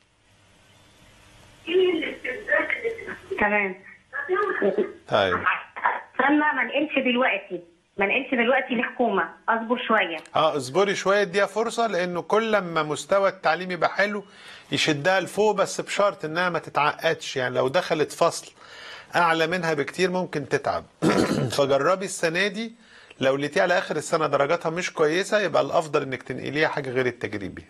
تمام طيب فما ما نقلش دلوقتي ما نقلش دلوقتي لحكومه اصبر شويه اه اصبري شويه اديها فرصه لانه كل ما مستوى التعليم يبقى حلو يشدها لفوق بس بشرط انها ما تتعقدش يعني لو دخلت فصل اعلى منها بكتير ممكن تتعب فجربي السنه دي لو لقيتيها على اخر السنه درجاتها مش كويسه يبقى الافضل انك تنقليها حاجه غير التجريبي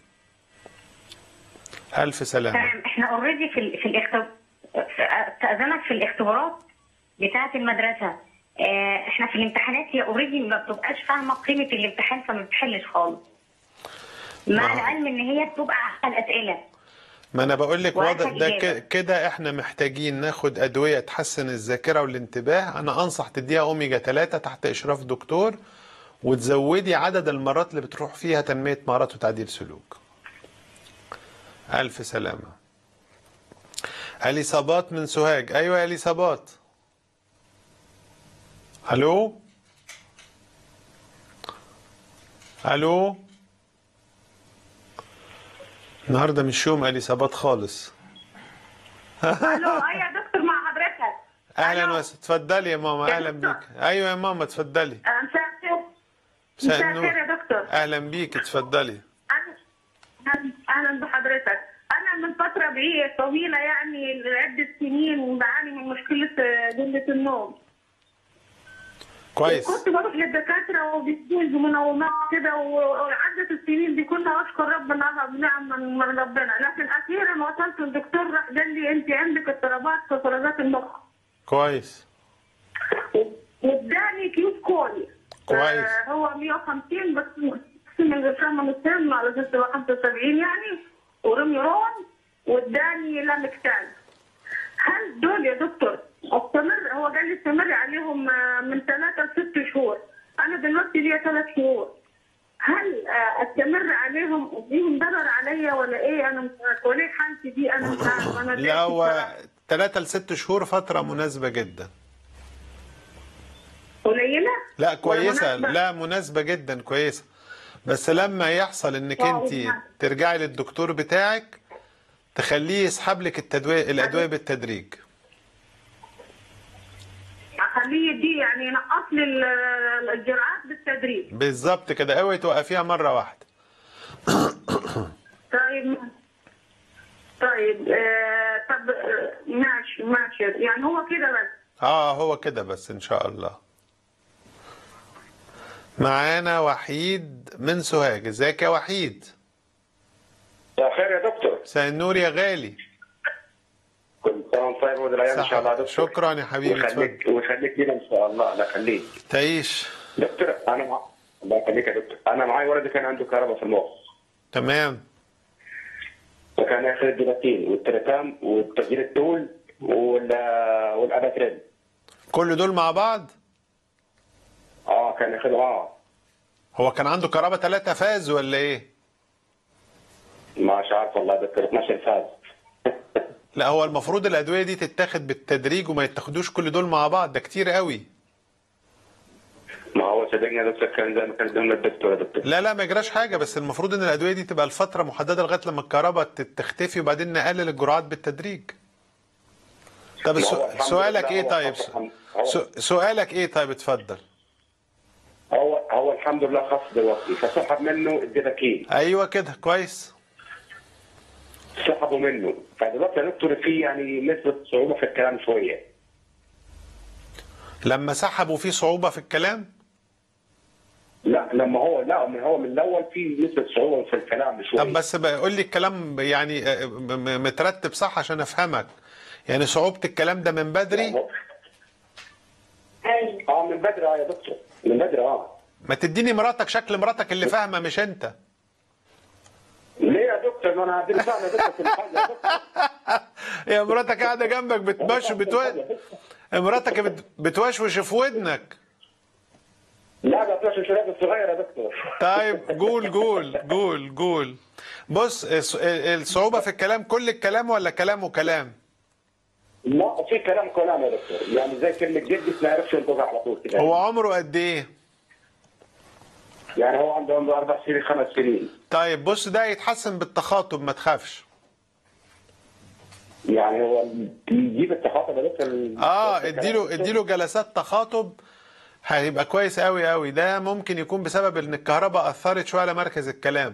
الف سلامه تمام احنا اوريدي في ال في الاختب... استاذنك في الاختبارات بتاعه المدرسه اه احنا في الامتحانات هي اوريدي ما بتبقاش فاهمه قيمه الامتحان فما بتحلش خالص مع آه. العلم ان هي بتبقى على الاسئله ما انا بقول لك وعارفة واضح ده الإجابة. ك- كده احنا محتاجين ناخد ادويه تحسن الذاكره والانتباه انا انصح تديها اوميجا 3 تحت اشراف دكتور وتزودي عدد المرات اللي بتروح فيها تنميه مهارات وتعديل سلوك الف سلامه اليصابات من سوهاج ايوه يا اليصابات الو الو النهارده مش يوم اليصابات خالص الو ايوه يا دكتور مع حضرتك اهلا ألو. وسهلا اتفضلي يا ماما يا اهلا دكتور. بيك ايوه يا ماما اتفضلي آه، مساء الخير مساء مساء النور. الخير يا دكتور اهلا بيك اتفضلي أهلا- اهلا بحضرتك انا من فتره بعيده طويله يعني لعده سنين بعاني من مشكله آه، قله النوم كويس كنت بروح للدكاتره وبيدوني منومات كده وعدة السنين دي كلها اشكر ربنا على بنعم من من ربنا لكن اخيرا وصلت للدكتور راح قال لي انت عندك اضطرابات في فراغات المخ كويس واداني كيوب كولي كويس. آه هو 150 بس من الفم من السن على اساس هو 75 يعني ورميرون واداني لامكتان هل دول يا دكتور استمر هو قال لي استمر عليهم آه، من ثلاثة لست شهور انا دلوقتي ليا ثلاث شهور هل آه، استمر عليهم فيهم ضرر عليا ولا ايه انا مش عارفه وليه حالتي دي انا مش عارفه انا لا تعبت هو بصراحة. ثلاثة لست شهور فترة مناسبة جدا قليله لا كويسة ولا مناسبة؟ لا مناسبة جدا كويسة بس لما يحصل انك واو، انت نعم. ترجعي للدكتور بتاعك تخليه يسحب لك التدوية الادوية بالتدريج اخليه دي يعني ينقص لي ال- الجرعات بالتدريج بالظبط كده اوعي توقفيها مرة واحدة طيب طيب آه طب آه، ماشي ماشي يعني هو كده بس اه هو كده بس ان شاء الله معانا وحيد من سوهاج ازيك يا وحيد يا خير يا دكتور مساء النور يا غالي كل سنه وانت طيب وذ الايام ان شاء الله يا دكتور شكرا يا حبيبي ويخليك ويخليك لنا ان شاء الله الله يخليك تعيش دكتور انا مع... الله يخليك يا دكتور انا معي ولدي كان عنده كهرباء في المخ تمام وكان ياخذ الديلاتين والتريتام والتسجيل التول وال والاباترين كل دول مع بعض اه كان ياخذ اه هو كان عنده كهرباء ثلاثة فاز ولا ايه مش عارف والله يا دكتور 12 فاز لا هو المفروض الادويه دي تتاخد بالتدريج وما يتاخدوش كل دول مع بعض ده كتير قوي ما هو صدقني يا دكتور كان زي ما كان قدامنا الدكتور يا دكتور لا لا ما يجراش حاجه بس المفروض ان الادويه دي تبقى لفتره محدده لغايه لما الكهرباء تت- تختفي وبعدين نقلل الجرعات بالتدريج طب ما هو السو- الحمد سؤالك لله ايه هو طيب الحمد- هو- سو- سؤالك ايه طيب اتفضل هو هو الحمد لله خف دلوقتي فسحب منه الديفاكين ايوه كده كويس سحبوا منه فدلوقتي يا دكتور في يعني نسبه صعوبه في الكلام شويه لما سحبوا في صعوبه في الكلام لا لما هو لا من هو من الاول في نسبه صعوبه في الكلام شويه طب بس بقى قول لي الكلام يعني آه، م- م- مترتب صح عشان افهمك يعني صعوبه الكلام ده من بدري اه من بدري اه يا دكتور من بدري اه ما تديني مراتك شكل مراتك اللي فاهمه مش انت ليه يا دكتور ما انا هديني فاهم يا دكتور كل حاجه يا دكتور يا مراتك قاعده جنبك بتمش بتو... مراتك بت... بتوشوش في ودنك لا ده 12 شباب صغير يا دكتور طيب قول قول قول قول بص الص- الصعوبة في الكلام كل الكلام ولا كلام وكلام لا في كلام كلام يا دكتور يعني زي كلمه جدي ما يعرفش ينطقها على طول كده هو عمره قد ايه يعني هو عنده عنده اربع سنين خمس سنين طيب بص ده يتحسن بالتخاطب ما تخافش يعني هو يجيب التخاطب يا دكتور اه اديله اديله جلسات تخاطب هيبقى كويس قوي قوي ده ممكن يكون بسبب ان الكهرباء اثرت شويه على مركز الكلام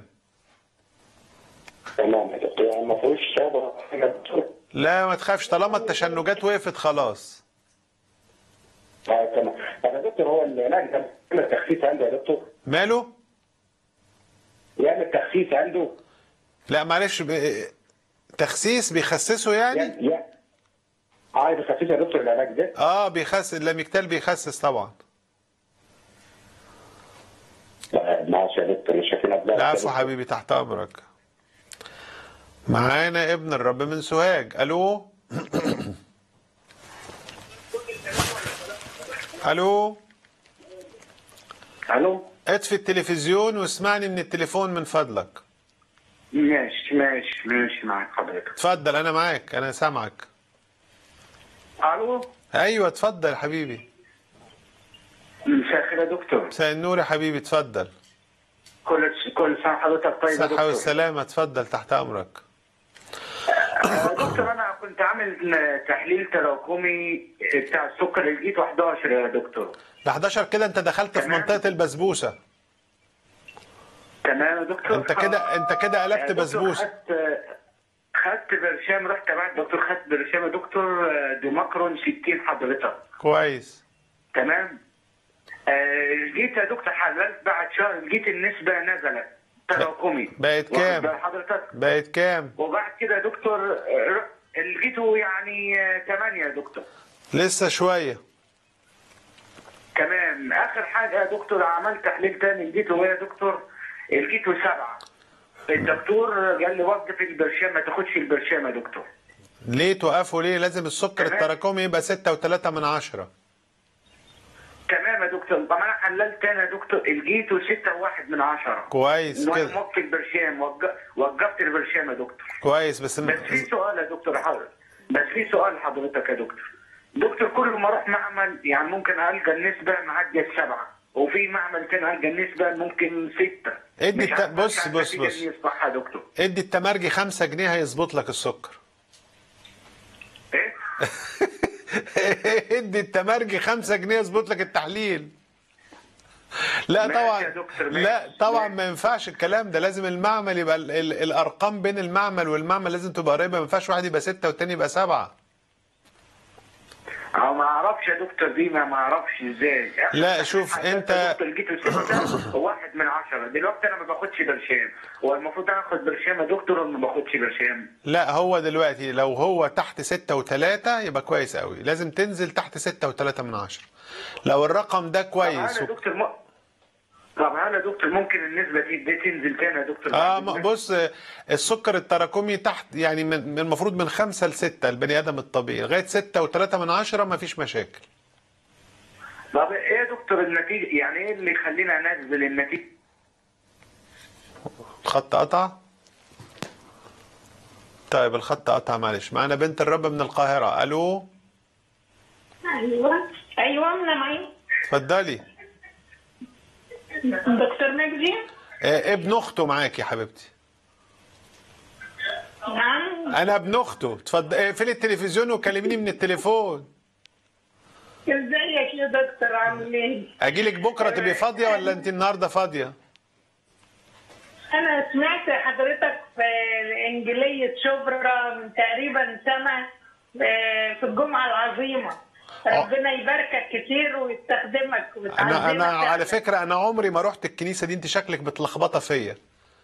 تمام يا دكتور يعني ما فيهوش صعوبه حاجه يا دكتور لا ما تخافش طالما التشنجات وقفت خلاص اه تمام طب يا دكتور هو العلاج ده يعمل تخسيس عنده يا دكتور ماله يعمل تخسيس عنده لا معلش ب... تخسيس بيخسسه يعني يعني يعني عايز يخسس يا دكتور العلاج ده اه بيخسس اللاميكتال بيخسس طبعا لا، ماشي يا دكتور مش شايفين أبدال. العفو حبيبي تحت امرك معانا ابن الرب من سوهاج الو الو الو اطفي التلفزيون واسمعني من التليفون من فضلك ماشي ماشي ماشي معاك حضرتك اتفضل انا معاك انا سامعك الو ايوه اتفضل يا حبيبي مساء الخير يا دكتور مساء النور يا حبيبي اتفضل كل كل سنه حضرتك طيب يا صحة دكتور والسلامة اتفضل تحت امرك آه، دكتور انا كنت عامل تحليل تراكمي بتاع السكر لقيته 11 يا دكتور ل 11 كده انت دخلت في تمام. منطقة البسبوسة تمام يا دكتور انت كده انت كده يا قلبت دكتور بسبوسة خدت خدت برشام رحت بعد دكتور خدت برشام يا دكتور آه، دوماكرون 60 حضرتك كويس تمام آه، جيت يا دكتور حللت بعد شهر لقيت النسبة نزلت تراكمي بقت واخد كام؟ بال حضرتك بقت كام وبعد كده يا دكتور آه، لقيته يعني 8 يا دكتور لسه شوية تمام اخر حاجه يا دكتور عملت تحليل تاني لقيته ايه يا دكتور لقيته سبعه الدكتور قال لي وقف البرشام ما تاخدش البرشام يا دكتور ليه توقفوا ليه لازم السكر تمام. التراكمي يبقى ستة وتلاتة من عشرة تمام يا دكتور طب انا حللت تاني يا دكتور لقيته ستة وواحد من عشرة كويس وانا كده موقف البرشام وق- وقفت البرشام يا دكتور كويس بس م... بس في سؤال يا دكتور حضرتك بس في سؤال حضرتك يا دكتور دكتور كل ما اروح معمل يعني ممكن القى النسبه معديه السبعه وفي معمل تاني القى النسبه ممكن سته ادي مش الت- عارف- بص- مش عارف بص- النتيجة بص. دي صح يا دكتور ادي التمرجي خمسة جنيه هيظبط لك السكر ايه ادي التمرجي خمسة جنيه يظبط لك التحليل لا ماشي طبعا يا دكتور، ماشي. لا طبعا ماشي. ما ينفعش الكلام ده لازم المعمل يبقى ال ال الارقام بين المعمل والمعمل لازم تبقى قريبه ما ينفعش واحد يبقى ستة والتاني يبقى سبعة أو ما اعرفش يا دكتور دي ما ما اعرفش ازاي لا، شوف، حتى أنت- يا دكتور لقيته سته وواحد من عشره دلوقتي انا ما باخدش برشام هو المفروض اخد برشام يا دكتور ولا ما باخدش برشام لا هو دلوقتي لو هو تحت ستة وتلاتة يبقى كويس قوي لازم تنزل تحت ستة وتلاتة من عشرة لو الرقم ده طب كويس هل يا دكتور م... طب هل يا دكتور ممكن النسبه دي, دي تنزل تاني يا دكتور اه بعد ما- إذنك؟ بص آه، السكر التراكمي تحت يعني من من المفروض من خمسة لستة البني ادم الطبيعي لغاية ستة وتلاتة من عشرة ما فيش مشاكل طب ايه يا دكتور النتيجه يعني ايه اللي يخلينا ننزل النتيجه الخط قطع طيب الخط قطع معلش معانا بنت الرب من القاهرة الو ايوه ايوه انا معاك اتفضلي دكتور مجدي آه، ابن اخته معاك يا حبيبتي نعم انا ابن اخته اتفضل اقفلي التلفزيون وكلميني من التليفون ازيك يا دكتور عامل ايه؟ اجيلك بكره تبقي فاضيه ولا انت النهارده فاضيه انا سمعت حضرتك في انجيلية شبرا من تقريبا سنة آه، في الجمعة العظيمة ربنا يباركك كتير ويستخدمك انا ويتعلمك انا على فعلا. فكره انا عمري ما رحت الكنيسه دي انت شكلك متلخبطه فيا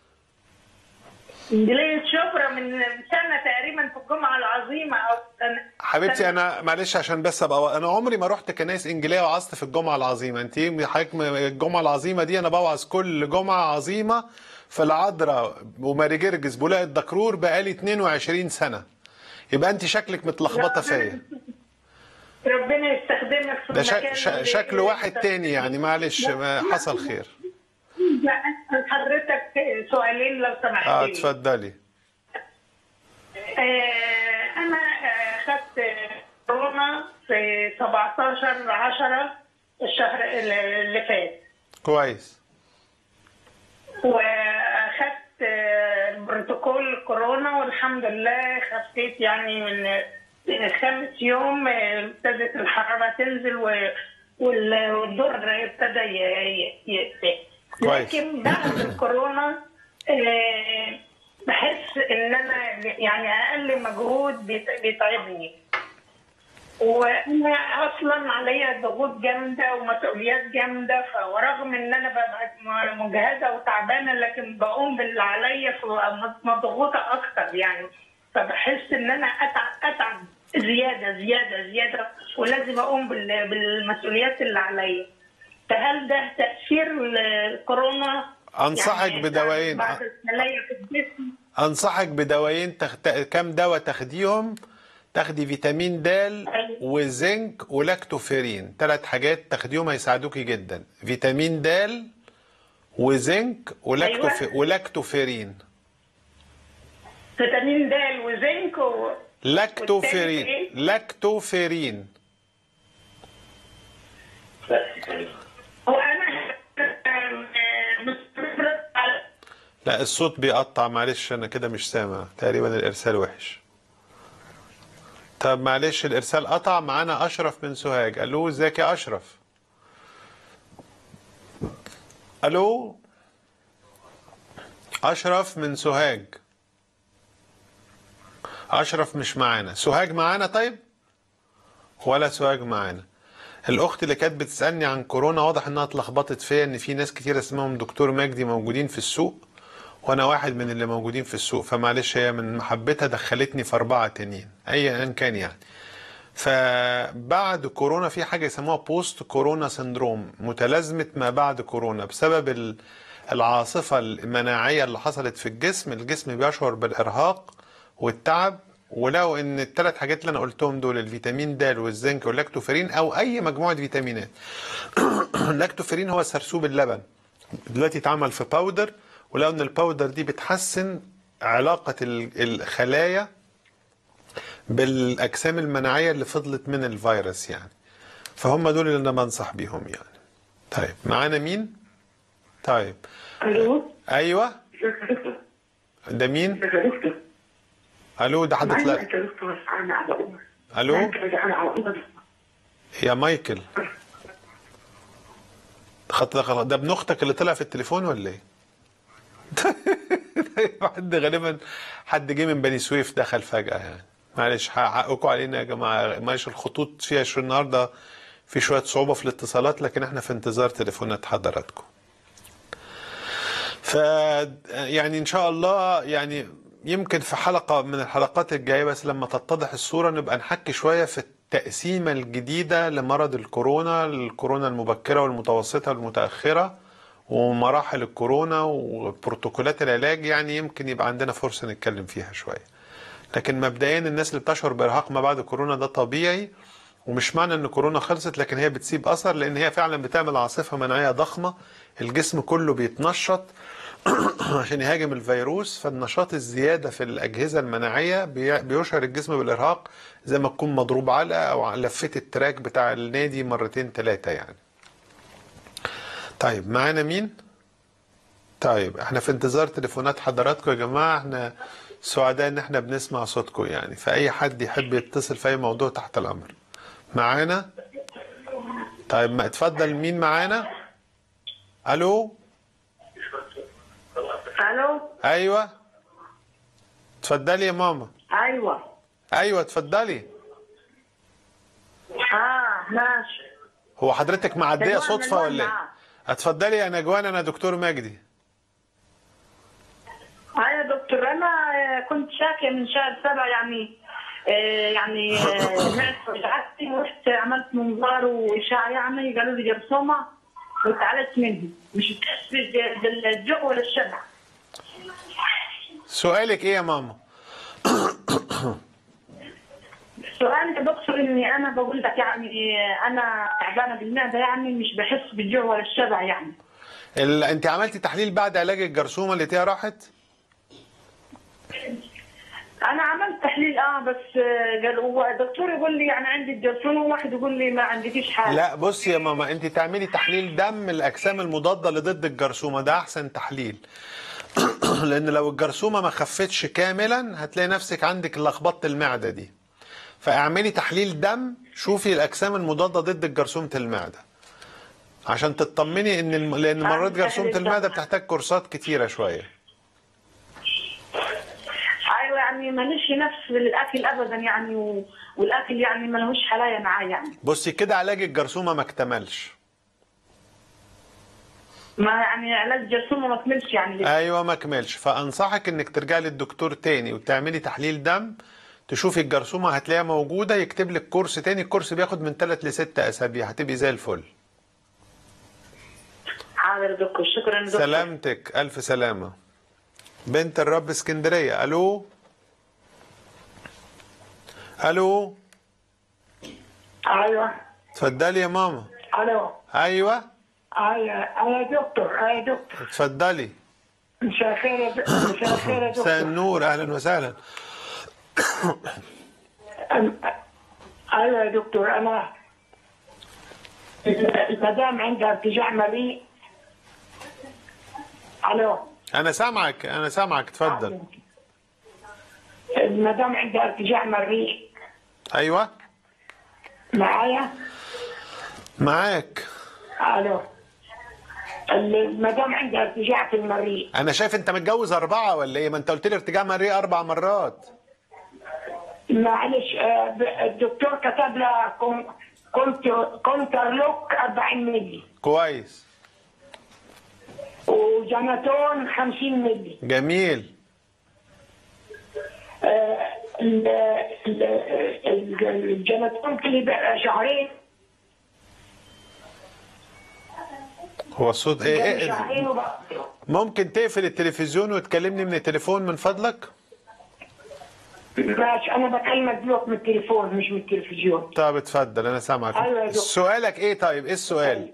انجيلية شبرا من سنة تقريبا في الجمعة العظيمة او سنة حبيبتي سنة- انا معلش عشان بس ابقى انا عمري ما رحت كنايس انجيليه وعظت في الجمعه العظيمه انت حضرتك م- الجمعه العظيمه دي انا بوعظ كل جمعه عظيمه في العذراء وماري جرجس بولاق الدكرور بقالي 22 سنه يبقى انت شكلك متلخبطه فيا ربنا يستخدمك في ده شك المكان ش- اللي- شكله واحد تاني يعني معلش ما حصل خير لا أسأل حضرتك سؤالين لو سمحت اه لي. اتفضلي آه، أنا آه، خدت كورونا في 17 10 الشهر اللي فات كويس وأخدت آه، بروتوكول كورونا والحمد لله خفيت يعني من من خمس يوم آه، ابتدت الحرارة تنزل و- وال- والدور ابتدى ي- ي- يقفل كويس. لكن بعد الكورونا آه، بحس ان انا يعني اقل مجهود بيت- بيتعبني وانا اصلا عليا ضغوط جامده ومسؤوليات جامده ف- ورغم ان انا ببقى م- مجهده وتعبانه لكن بقوم باللي عليا فببقى مضغوطه اكتر يعني فبحس ان انا اتعب اتعب زياده زياده زياده ولازم اقوم بال- بالمسؤوليات اللي عليا فهل ده تاثير الكورونا أنصحك بدوايين. بعد الخلايا في الجسم انصحك بدوايين تخت... كام دواء تاخديهم تاخدي فيتامين د وزنك ولاكتوفيرين ثلاث حاجات تاخديهم هيساعدوكي جدا فيتامين د وزنك ولاكتوف... أيوة. ولاكتوفيرين فيتامين د وزنك و... لاكتوفيرين والتاني إيه؟ لاكتوفيرين وانا مستمر على لا الصوت بيقطع معلش انا كده مش سامع تقريبا الارسال وحش طب معلش الارسال قطع معانا اشرف من سوهاج الو ازيك يا اشرف الو اشرف من سوهاج اشرف مش معانا سوهاج معانا طيب ولا سوهاج معانا الاخت اللي كانت بتسالني عن كورونا واضح انها اتلخبطت فيا ان في ناس كتير اسمهم دكتور مجدي موجودين في السوق وانا واحد من اللي موجودين في السوق فمعلش هي من محبتها دخلتني في اربعه تانيين ايا كان يعني فبعد كورونا في حاجه يسموها بوست كورونا سندروم متلازمه ما بعد كورونا بسبب ال- العاصفه المناعيه اللي حصلت في الجسم الجسم بيشعر بالارهاق والتعب ولو ان الثلاث حاجات اللي انا قلتهم دول الفيتامين د والزنك واللاكتوفيرين او اي مجموعه فيتامينات اللاكتوفيرين هو سرسوب اللبن دلوقتي اتعمل في باودر ولو ان الباودر دي بتحسن علاقه ال- الخلايا بالاجسام المناعيه اللي فضلت من الفيروس يعني فهم دول اللي انا بنصح بيهم يعني طيب معانا مين طيب الو ايوه ده مين دكتور الو ده حد معايا طلع انت دكتور انا على عمر الو انا على عمر يا مايكل خط ده غلط. ده ابن اختك اللي طلع في التليفون ولا ايه؟ حد غالبا حد جه من بني سويف دخل فجأة يعني معلش حقكم علينا يا جماعة معلش الخطوط فيها شو النهاردة في شوية صعوبة في الاتصالات لكن احنا في انتظار تليفونات حضراتكم ف يعني ان شاء الله يعني يمكن في حلقة من الحلقات الجاية بس لما تتضح الصورة نبقى نحكي شوية في التقسيمة الجديدة لمرض الكورونا الكورونا المبكرة والمتوسطة والمتأخرة ومراحل الكورونا وبروتوكولات العلاج يعني يمكن يبقى عندنا فرصة نتكلم فيها شوية لكن مبدئيا الناس اللي بتشعر بإرهاق ما بعد كورونا ده طبيعي ومش معنى ان كورونا خلصت لكن هي بتسيب اثر لان هي فعلا بتعمل عاصفه مناعيه ضخمه الجسم كله بيتنشط عشان يهاجم الفيروس فالنشاط الزياده في الاجهزه المناعيه بي- بيشعر الجسم بالارهاق زي ما تكون مضروب علقه او لفيت التراك بتاع النادي مرتين ثلاثه يعني طيب معانا مين طيب احنا في انتظار تليفونات حضراتكم يا جماعة احنا سعداء ان احنا بنسمع صوتكم يعني فأي حد يحب يتصل في أي موضوع تحت الأمر معانا طيب ما اتفضل مين معانا الو الو ايوه اتفضلي يا ماما ايوه ايوه اتفضلي اه ماشي هو حضرتك معديه نجوان، صدفه نجوان ولا ايه معاه. اتفضلي يا نجوان انا دكتور مجدي اه يا دكتور انا آه، كنت شاكيه من شهر سبعة يعني آه، يعني آه، معدتي وجعتني ورحت عملت منظار واشعه يعني قالوا لي جرثومه وتعالجت منه مش بتحس بالج- بالجوع ولا الشبع سؤالك ايه يا ماما السؤال يا دكتور اني انا بقول لك يعني آه، انا تعبانه بالمعده يعني مش بحس بالجوع ولا الشبع يعني ال... انت عملتي تحليل بعد علاج الجرثومه اللي فيها راحت انا عملت تحليل اه بس آه، قال هو الدكتور يقول لي يعني عندي الجرثومه وواحد يقول لي ما عندكيش حاجه لا بصي يا ماما انت تعملي تحليل دم الاجسام المضاده اللي ضد الجرثومه ده احسن تحليل لان لو الجرثومه ما خفتش كاملا هتلاقي نفسك عندك لخبطه المعده دي فاعملي تحليل دم شوفي الاجسام المضاده ضد جرثومه المعده عشان تطمني ان الم... لان أعمل مرات جرثومه تحليل المعده دم. بتحتاج كورسات كتيره شويه ايوه يعني ماليش نفس للاكل ابدا يعني و... والاكل يعني ملهوش حلايه معايا يعني بصي كده علاج الجرثومه ما اكتملش ما يعني علاج جرثومه ما كملش يعني لسه. ايوه ما كملش فانصحك انك ترجعي للدكتور تاني وتعملي تحليل دم تشوفي الجرثومه هتلاقيها موجوده يكتب لك كورس تاني الكورس بياخد من 3 ل 6 اسابيع هتبقي زي الفل حاضر يا دكتور شكرا يا دكتور سلامتك الف سلامه بنت الرب اسكندريه الو الو ايوه اتفضلي يا ماما الو ايوه ايوه انا دكتور انا دكتور اتفضلي مساء الخير يا د- مساء الخير يا مساء دكتور النور اهلا وسهلا أم- ايوه يا دكتور انا المدام عندها ارتجاع مريء الو انا سامعك انا سامعك اتفضل المدام عندها ارتجاع مريء ايوه معايا معاك الو المدام عندها ارتجاع في المريء انا شايف انت متجوز اربعه ولا ايه ما انت قلت لي ارتجاع مريء اربع مرات معلش آه، ب- الدكتور كتب لها كون- كنت كنت لوك 40 مللي كويس وجناتون 50 مللي جميل آه، ال- ال- ال- الجناتون كل بقى شهرين هو الصوت ايه, كان إيه شهرين وبقى ممكن تقفل التلفزيون وتكلمني من التليفون من فضلك ماشي انا بكلمك دلوقتي من التليفون مش من التلفزيون طب اتفضل انا سامعك أيوة يا دكتور. سؤالك ايه طيب ايه السؤال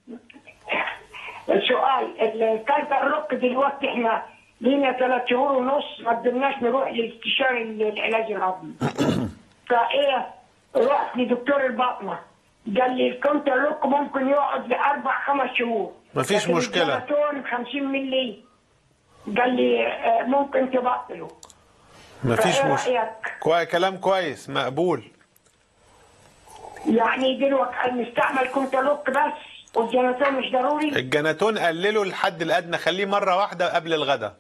السؤال الكارت الروك دلوقتي احنا لينا ثلاث شهور ونص ما قدرناش نروح لاستشاري العلاج الهضمي فايه رحت لدكتور الباطنه قال لي الكونتر روك ممكن يقعد لاربع خمس شهور مفيش لكن مشكلة. الجلاتون 50 مللي قال لي آه، ممكن تبطله مفيش فإيه مشكله رأيك؟ كوي كلام كويس مقبول يعني دلوقتي نستعمل كونتر روك بس والجلاتون مش ضروري الجناتون قلله الحد الادنى خليه مره واحده قبل الغداء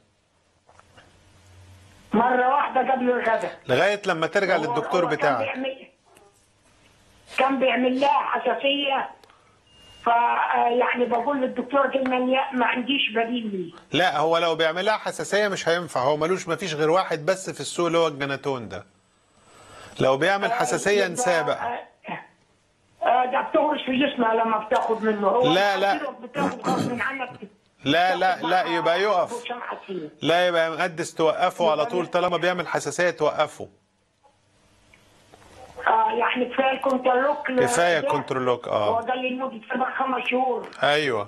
مره واحده قبل الغداء لغايه لما ترجع هو- للدكتور هو كان بتاعك بيعمل- كان بيعمل لها حساسيه ف يعني بقول للدكتور قلنا لا، ما عنديش بديل ليه لا هو لو بيعملها حساسيه مش هينفع هو ملوش مفيش غير واحد بس في السوق اللي هو الجناتون ده لو بيعمل حساسيه يبقى- انساه بقى آه، آه، ده بتهرش في جسمها لما بتاخد منه هو لا، لا. بتاخد غصب عنك لا لا بتاخد لا معاها يبقى يقف برشام حسين. لا يبقى مقدس توقفه على طول طالما بيعمل حساسيه توقفه اه يعني كفايه الكونترلوك كفايه كنترولوك هو اه قال لي لمده سبع خمس شهور ايوه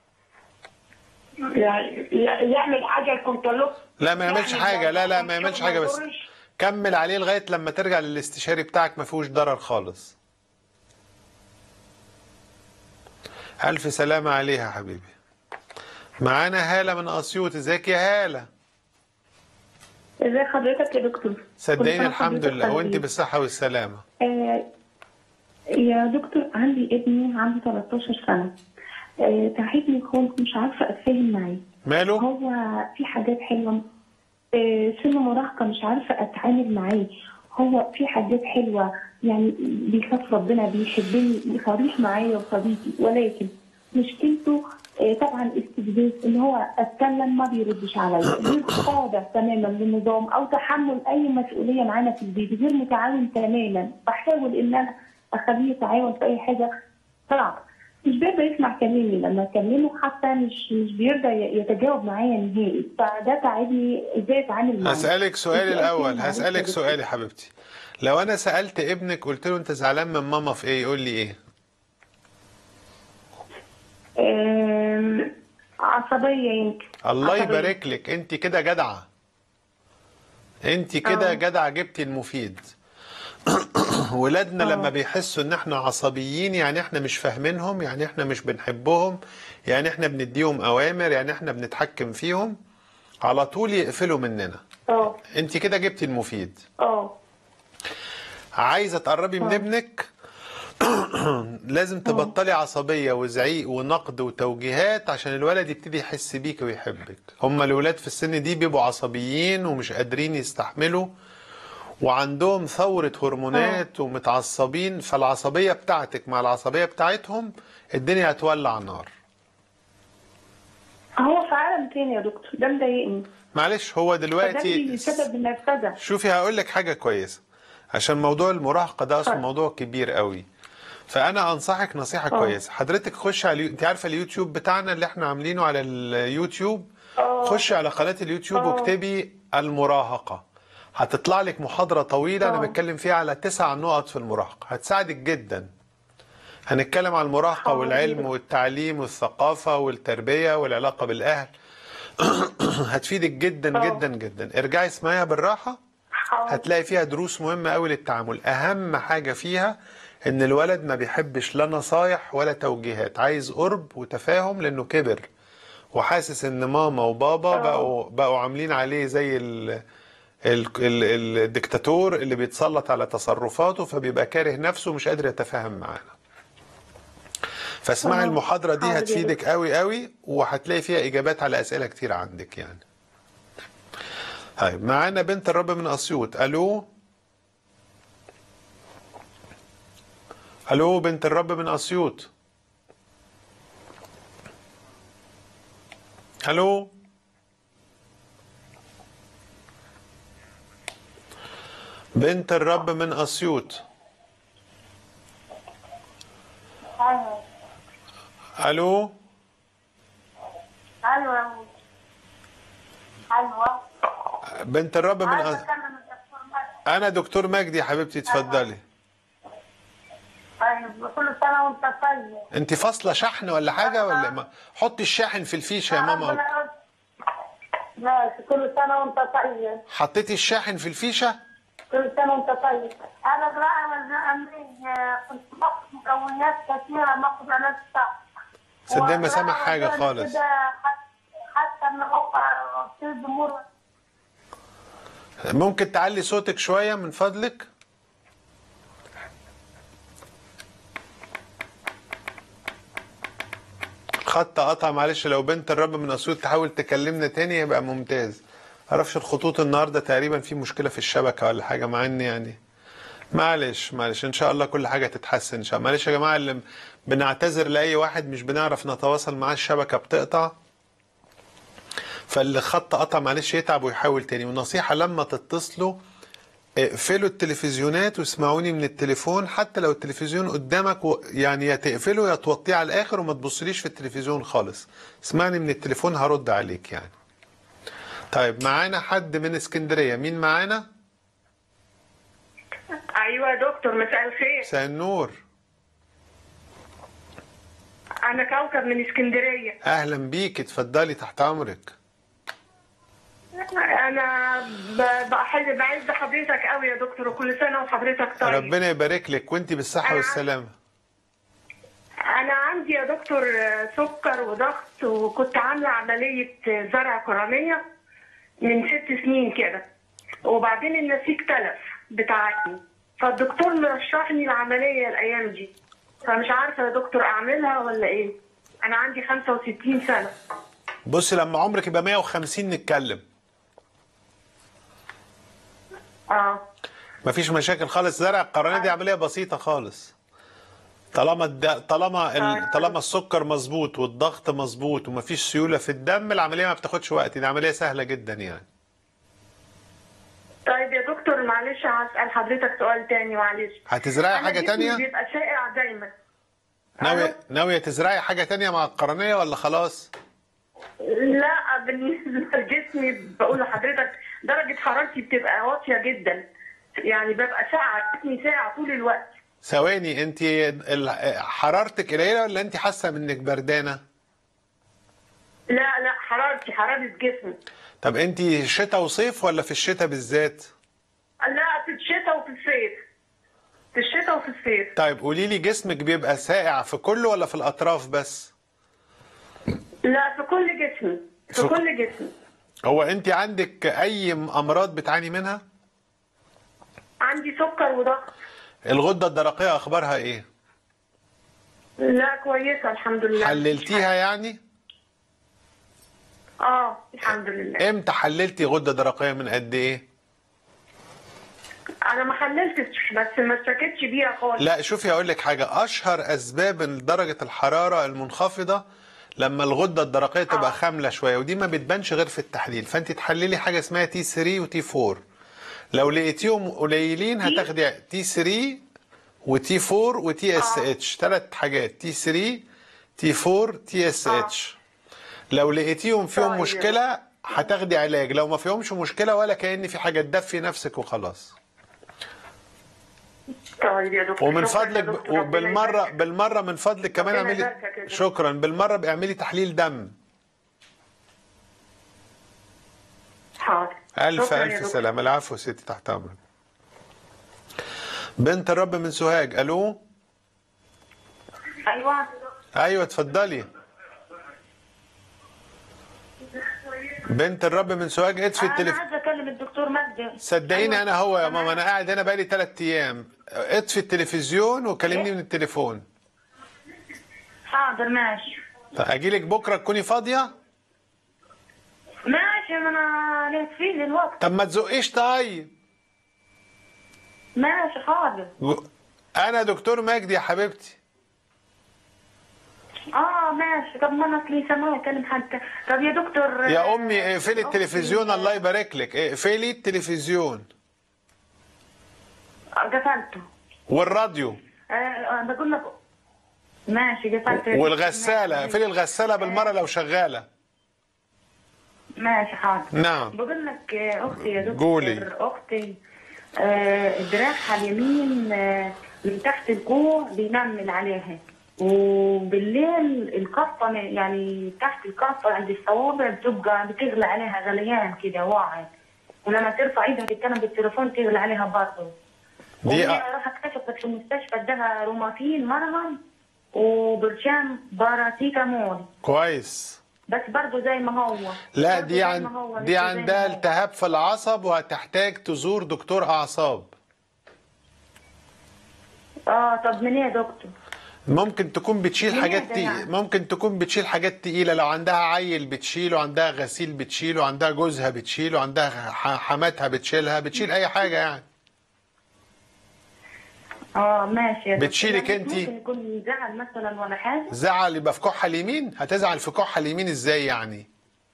يعني يعمل حاجه الكونترلوك لا ما يعملش يعني حاجه لا لا لو ما يعملش ما حاجه بس يضرش. كمل عليه لغايه لما ترجع للاستشاري بتاعك ما فيهوش ضرر خالص الف سلامه عليها حبيبي معانا هاله من اسيوط ازيك يا هاله ازي حضرتك يا دكتور؟ كل صدقيني سنة الحمد وحضرتك لله وانت طيب. بالصحه والسلامه آه يا دكتور عندي ابني عنده 13 سنة آه تعبني خالص مش عارفة أتفاهم معاه ماله هو في حاجات حلوة آه سن مراهقة مش عارفة أتعامل معاه هو في حاجات حلوة يعني بيخاف ربنا بيحبني صريح معايا وصديقي ولكن مشكلته آه طبعا استفزاز ان هو اتكلم ما بيردش عليا غير خاضع تماما للنظام او تحمل اي مسؤوليه معانا في البيت غير متعاون تماما بحاول ان انا اخليه يتعاون في اي حاجه صعب مش بيرضى يسمع كلامي لما اكلمه حتى مش مش بيرضى ي- يتجاوب معايا نهائي فده تعبني ازاي اتعامل معاه هسألك سؤال مش الأول قادرة معلش يا هسألك دكتور. سؤال يا حبيبتي لو أنا سألت ابنك قلت له أنت زعلان من ماما في إيه يقول لي إيه؟ آم، عصبيه يمكن الله عصبية. يبارك لك أنت كده جدعة أنت كده آه. جدعة جبتي المفيد ولادنا لما بيحسوا ان احنا عصبيين يعني احنا مش فاهمينهم يعني احنا مش بنحبهم يعني احنا بنديهم اوامر يعني احنا بنتحكم فيهم على طول يقفلوا مننا اه انت كده جبتي المفيد اه عايزه تقربي من ابنك لازم تبطلي عصبيه وزعيق ونقد وتوجيهات عشان الولد يبتدي يحس بيك ويحبك هما الولاد في السن دي بيبقوا عصبيين ومش قادرين يستحملوا وعندهم ثورة هرمونات ومتعصبين فالعصبية بتاعتك مع العصبية بتاعتهم الدنيا هتولع نار هو في عالم تاني يا دكتور ده مضايقني معلش هو فده دلوقتي اللي سبب النرفزه شوفي هقول لك حاجه كويسه عشان موضوع المراهقه ده اصلا اتفضل. موضوع كبير قوي فانا انصحك نصيحه اه. كويسه حضرتك خش على اليو... انت عارفه اليوتيوب بتاعنا اللي احنا عاملينه على اليوتيوب اه. خش على قناه اليوتيوب اه. واكتبي المراهقه هتطلع لك محاضره طويله انا اه. بتكلم فيها على تسع نقط في المراهقه هتساعدك جدا هنتكلم عن المراهقه حاضر. والعلم والتعليم والثقافه والتربيه والعلاقه بالاهل هتفيدك جدا اه. جدا جدا ارجعي اسمعيها بالراحه حاضر. هتلاقي فيها دروس مهمة قوي للتعامل أهم حاجة فيها إن الولد ما بيحبش لا نصايح ولا توجيهات عايز قرب وتفاهم لأنه كبر وحاسس إن ماما وبابا بقوا بقوا عاملين عليه زي ال ال ال الدكتاتور اللي بيتسلط على تصرفاته فبيبقى كاره نفسه ومش قادر يتفاهم معانا فاسمعي اه. المحاضرة دي حاضر. هتفيدك قوي قوي وهتلاقي فيها إجابات على أسئلة كتير عندك يعني طيب معانا بنت الرب من اسيوط الو الو بنت الرب من اسيوط الو بنت الرب من اسيوط الو ايوه ايوه بنت الرب من عايزه أس... اكلم الدكتور مجدي انا دكتور مجدي يا حبيبتي اتفضلي طيب كل سنه وانت طيب انت فاصله شحن ولا حاجه ولا ما حطي الشاحن في الفيشه يا ماما ربنا يرضى. ماشي كل سنه وانت طيب حطيتي الشاحن في الفيشه كل سنه وانت طيب انا بقى والزقامية كنت باخد مكونات كثيره باخد علاج صح صدقني ما سامع حاجة خالص. كده حت- حتى ان هو في ضمور ممكن تعلي صوتك شويه من فضلك خط قطع معلش لو بنت الرب من اسيوط تحاول تكلمنا تاني يبقى ممتاز معرفش الخطوط النهارده تقريبا في مشكله في الشبكه ولا حاجه مع ان يعني معلش معلش ان شاء الله كل حاجه تتحسن ان شاء الله معلش يا جماعه اللي بنعتذر لاي واحد مش بنعرف نتواصل معاه الشبكه بتقطع فاللي خط قطع معلش يتعب ويحاول تاني ونصيحه لما تتصلوا اقفلوا التلفزيونات واسمعوني من التليفون حتى لو التلفزيون قدامك و... يعني يا تقفله يا توطيه على الاخر وما تبصليش في التلفزيون خالص اسمعني من التليفون هرد عليك يعني طيب معانا حد من اسكندريه مين معانا ايوه يا دكتور مساء الخير مساء النور انا كوكب من اسكندريه اهلا بيك اتفضلي تحت امرك انا ب- بحب بعز حضرتك قوي يا دكتور وكل سنه وحضرتك طيب ربنا يبارك لك وانت بالصحه أنا- والسلامه انا عندي يا دكتور دكتور آه، سكر وضغط وكنت عامله عمليه آه، زرع قرنيه من ست سنين كده وبعدين النسيج تلف بتاعتي فالدكتور مرشحني العمليه الايام دي فمش عارفه يا دكتور اعملها ولا ايه انا عندي 65 سنه بصي لما عمرك يبقى 150 نتكلم اه مفيش مشاكل خالص زرع القرنيه دي عمليه بسيطه خالص طالما الد... طالما ال... طالما السكر مظبوط والضغط مظبوط ومفيش سيوله في الدم العمليه ما بتاخدش وقت دي عمليه سهله جدا يعني طيب يا دكتور معلش هسال حضرتك سؤال تاني معلش هتزرعي أنا حاجه جسمي تانية بيبقى ساقع دايما ناويه ناويه تزرعي حاجه تانية مع القرنيه ولا خلاص لا بالنسبه لجسمي بقول لحضرتك درجه حرارتي بتبقى واطيه جدا يعني ببقى ساقعه جسمي ساقع طول الوقت ثواني انت ال- حرارتك قليله ولا انت حاسه انك بردانه لا لا حرارتي حراره جسمي طب انت شتاء وصيف ولا في الشتاء بالذات لا في الشتاء وفي الصيف في الشتاء وفي الصيف طيب قولي لي جسمك بيبقى ساقع في كله ولا في الاطراف بس لا في كل جسمي في في- كل جسمي هو انت عندك اي امراض بتعاني منها عندي سكر وضغط الغده الدرقيه اخبارها ايه لا كويسه الحمد لله حللتيها يعني اه الحمد لله امتى حللتي غده درقيه من قد ايه انا ما حللتش بس ما اشتكيتش بيها خالص لا شوفي هقول لك حاجه اشهر اسباب درجه الحراره المنخفضه لما الغده الدرقيه تبقى آه. خامله شويه ودي ما بتبانش غير في التحليل فانت تحللي حاجه اسمها تي 3 وتي 4 لو لقيتيهم قليلين هتاخدي تي 3 وتي 4 وتي اس اتش ثلاث حاجات تي 3 تي 4 تي اس اتش لو لقيتيهم فيهم طيب. مشكله هتاخدي علاج لو ما فيهمش مشكله ولا كأن في حاجه تدفي نفسك وخلاص طيب يا دكتور ومن شكراً يا فضلك دكتور. ربنا وبالمره يبارك. بالمره من فضلك كمان ربنا اعملي يباركك يا دكتور. شكرا بالمره اعملي تحليل دم حاضر الف شكراً يا الف دكتور. سلامه العفو ستي تحت امرك بنت الرب من سوهاج الو ايوه ايوه اتفضلي بنت الرب من سوهاج اطفي انا التليفون عايزه اكلم الدكتور مجدي صدقيني أيوة. انا هو يا ماما انا قاعد هنا بقالي ثلاث ايام اطفي التلفزيون وكلمني من التليفون حاضر ماشي اجي لك بكره تكوني فاضيه ماشي ما انا ليت فيه الوقت طب ما تزقيش طيب ماشي حاضر انا دكتور مجدي يا حبيبتي اه ماشي طب ما انا اصلي سامعه اكلم حد تاني. طب يا دكتور يا امي اقفلي أختي- التلفزيون الله يبارك لك اقفلي التلفزيون آه، قفلته والراديو آه، آه بقول لك ماشي قفلت والغساله ماشي. اقفلي الغساله بالمره لو شغاله ماشي حاضر نعم بقول لك آه، اختي يا دكتور قولي. اختي آه، دراعها اليمين آه، من تحت الكوع بينمل عليها وبالليل القفة م- يعني تحت القفة عند الصوابع بتبقى بتغلى عليها غليان كده واعي ولما ترفع ايدها تتكلم بالتليفون تغلى عليها برضه دي وهي راح اكتشفت في المستشفى ادها روماتين مرهم وبرشام باراسيتامول كويس بس برضه زي ما هو لا برضه دي زي عن ما هو، دي لسه زي عندها ما هو. التهاب في العصب وهتحتاج تزور دكتور اعصاب اه طب من ايه يا دكتور؟ ممكن تكون بتشيل ليه حاجات ده تي... يعني؟ ممكن تكون بتشيل حاجات تقيلة لو عندها عيل بتشيله عندها غسيل بتشيله عندها جوزها بتشيله عندها ح- حماتها بتشيلها بتشيل أي حاجة يعني اه ماشي يا دكتور. بتشيلك يعني انتي؟ ممكن يكون زعل مثلا ولا حاجه زعل يبقى في كحة اليمين هتزعل في كحة اليمين ازاي يعني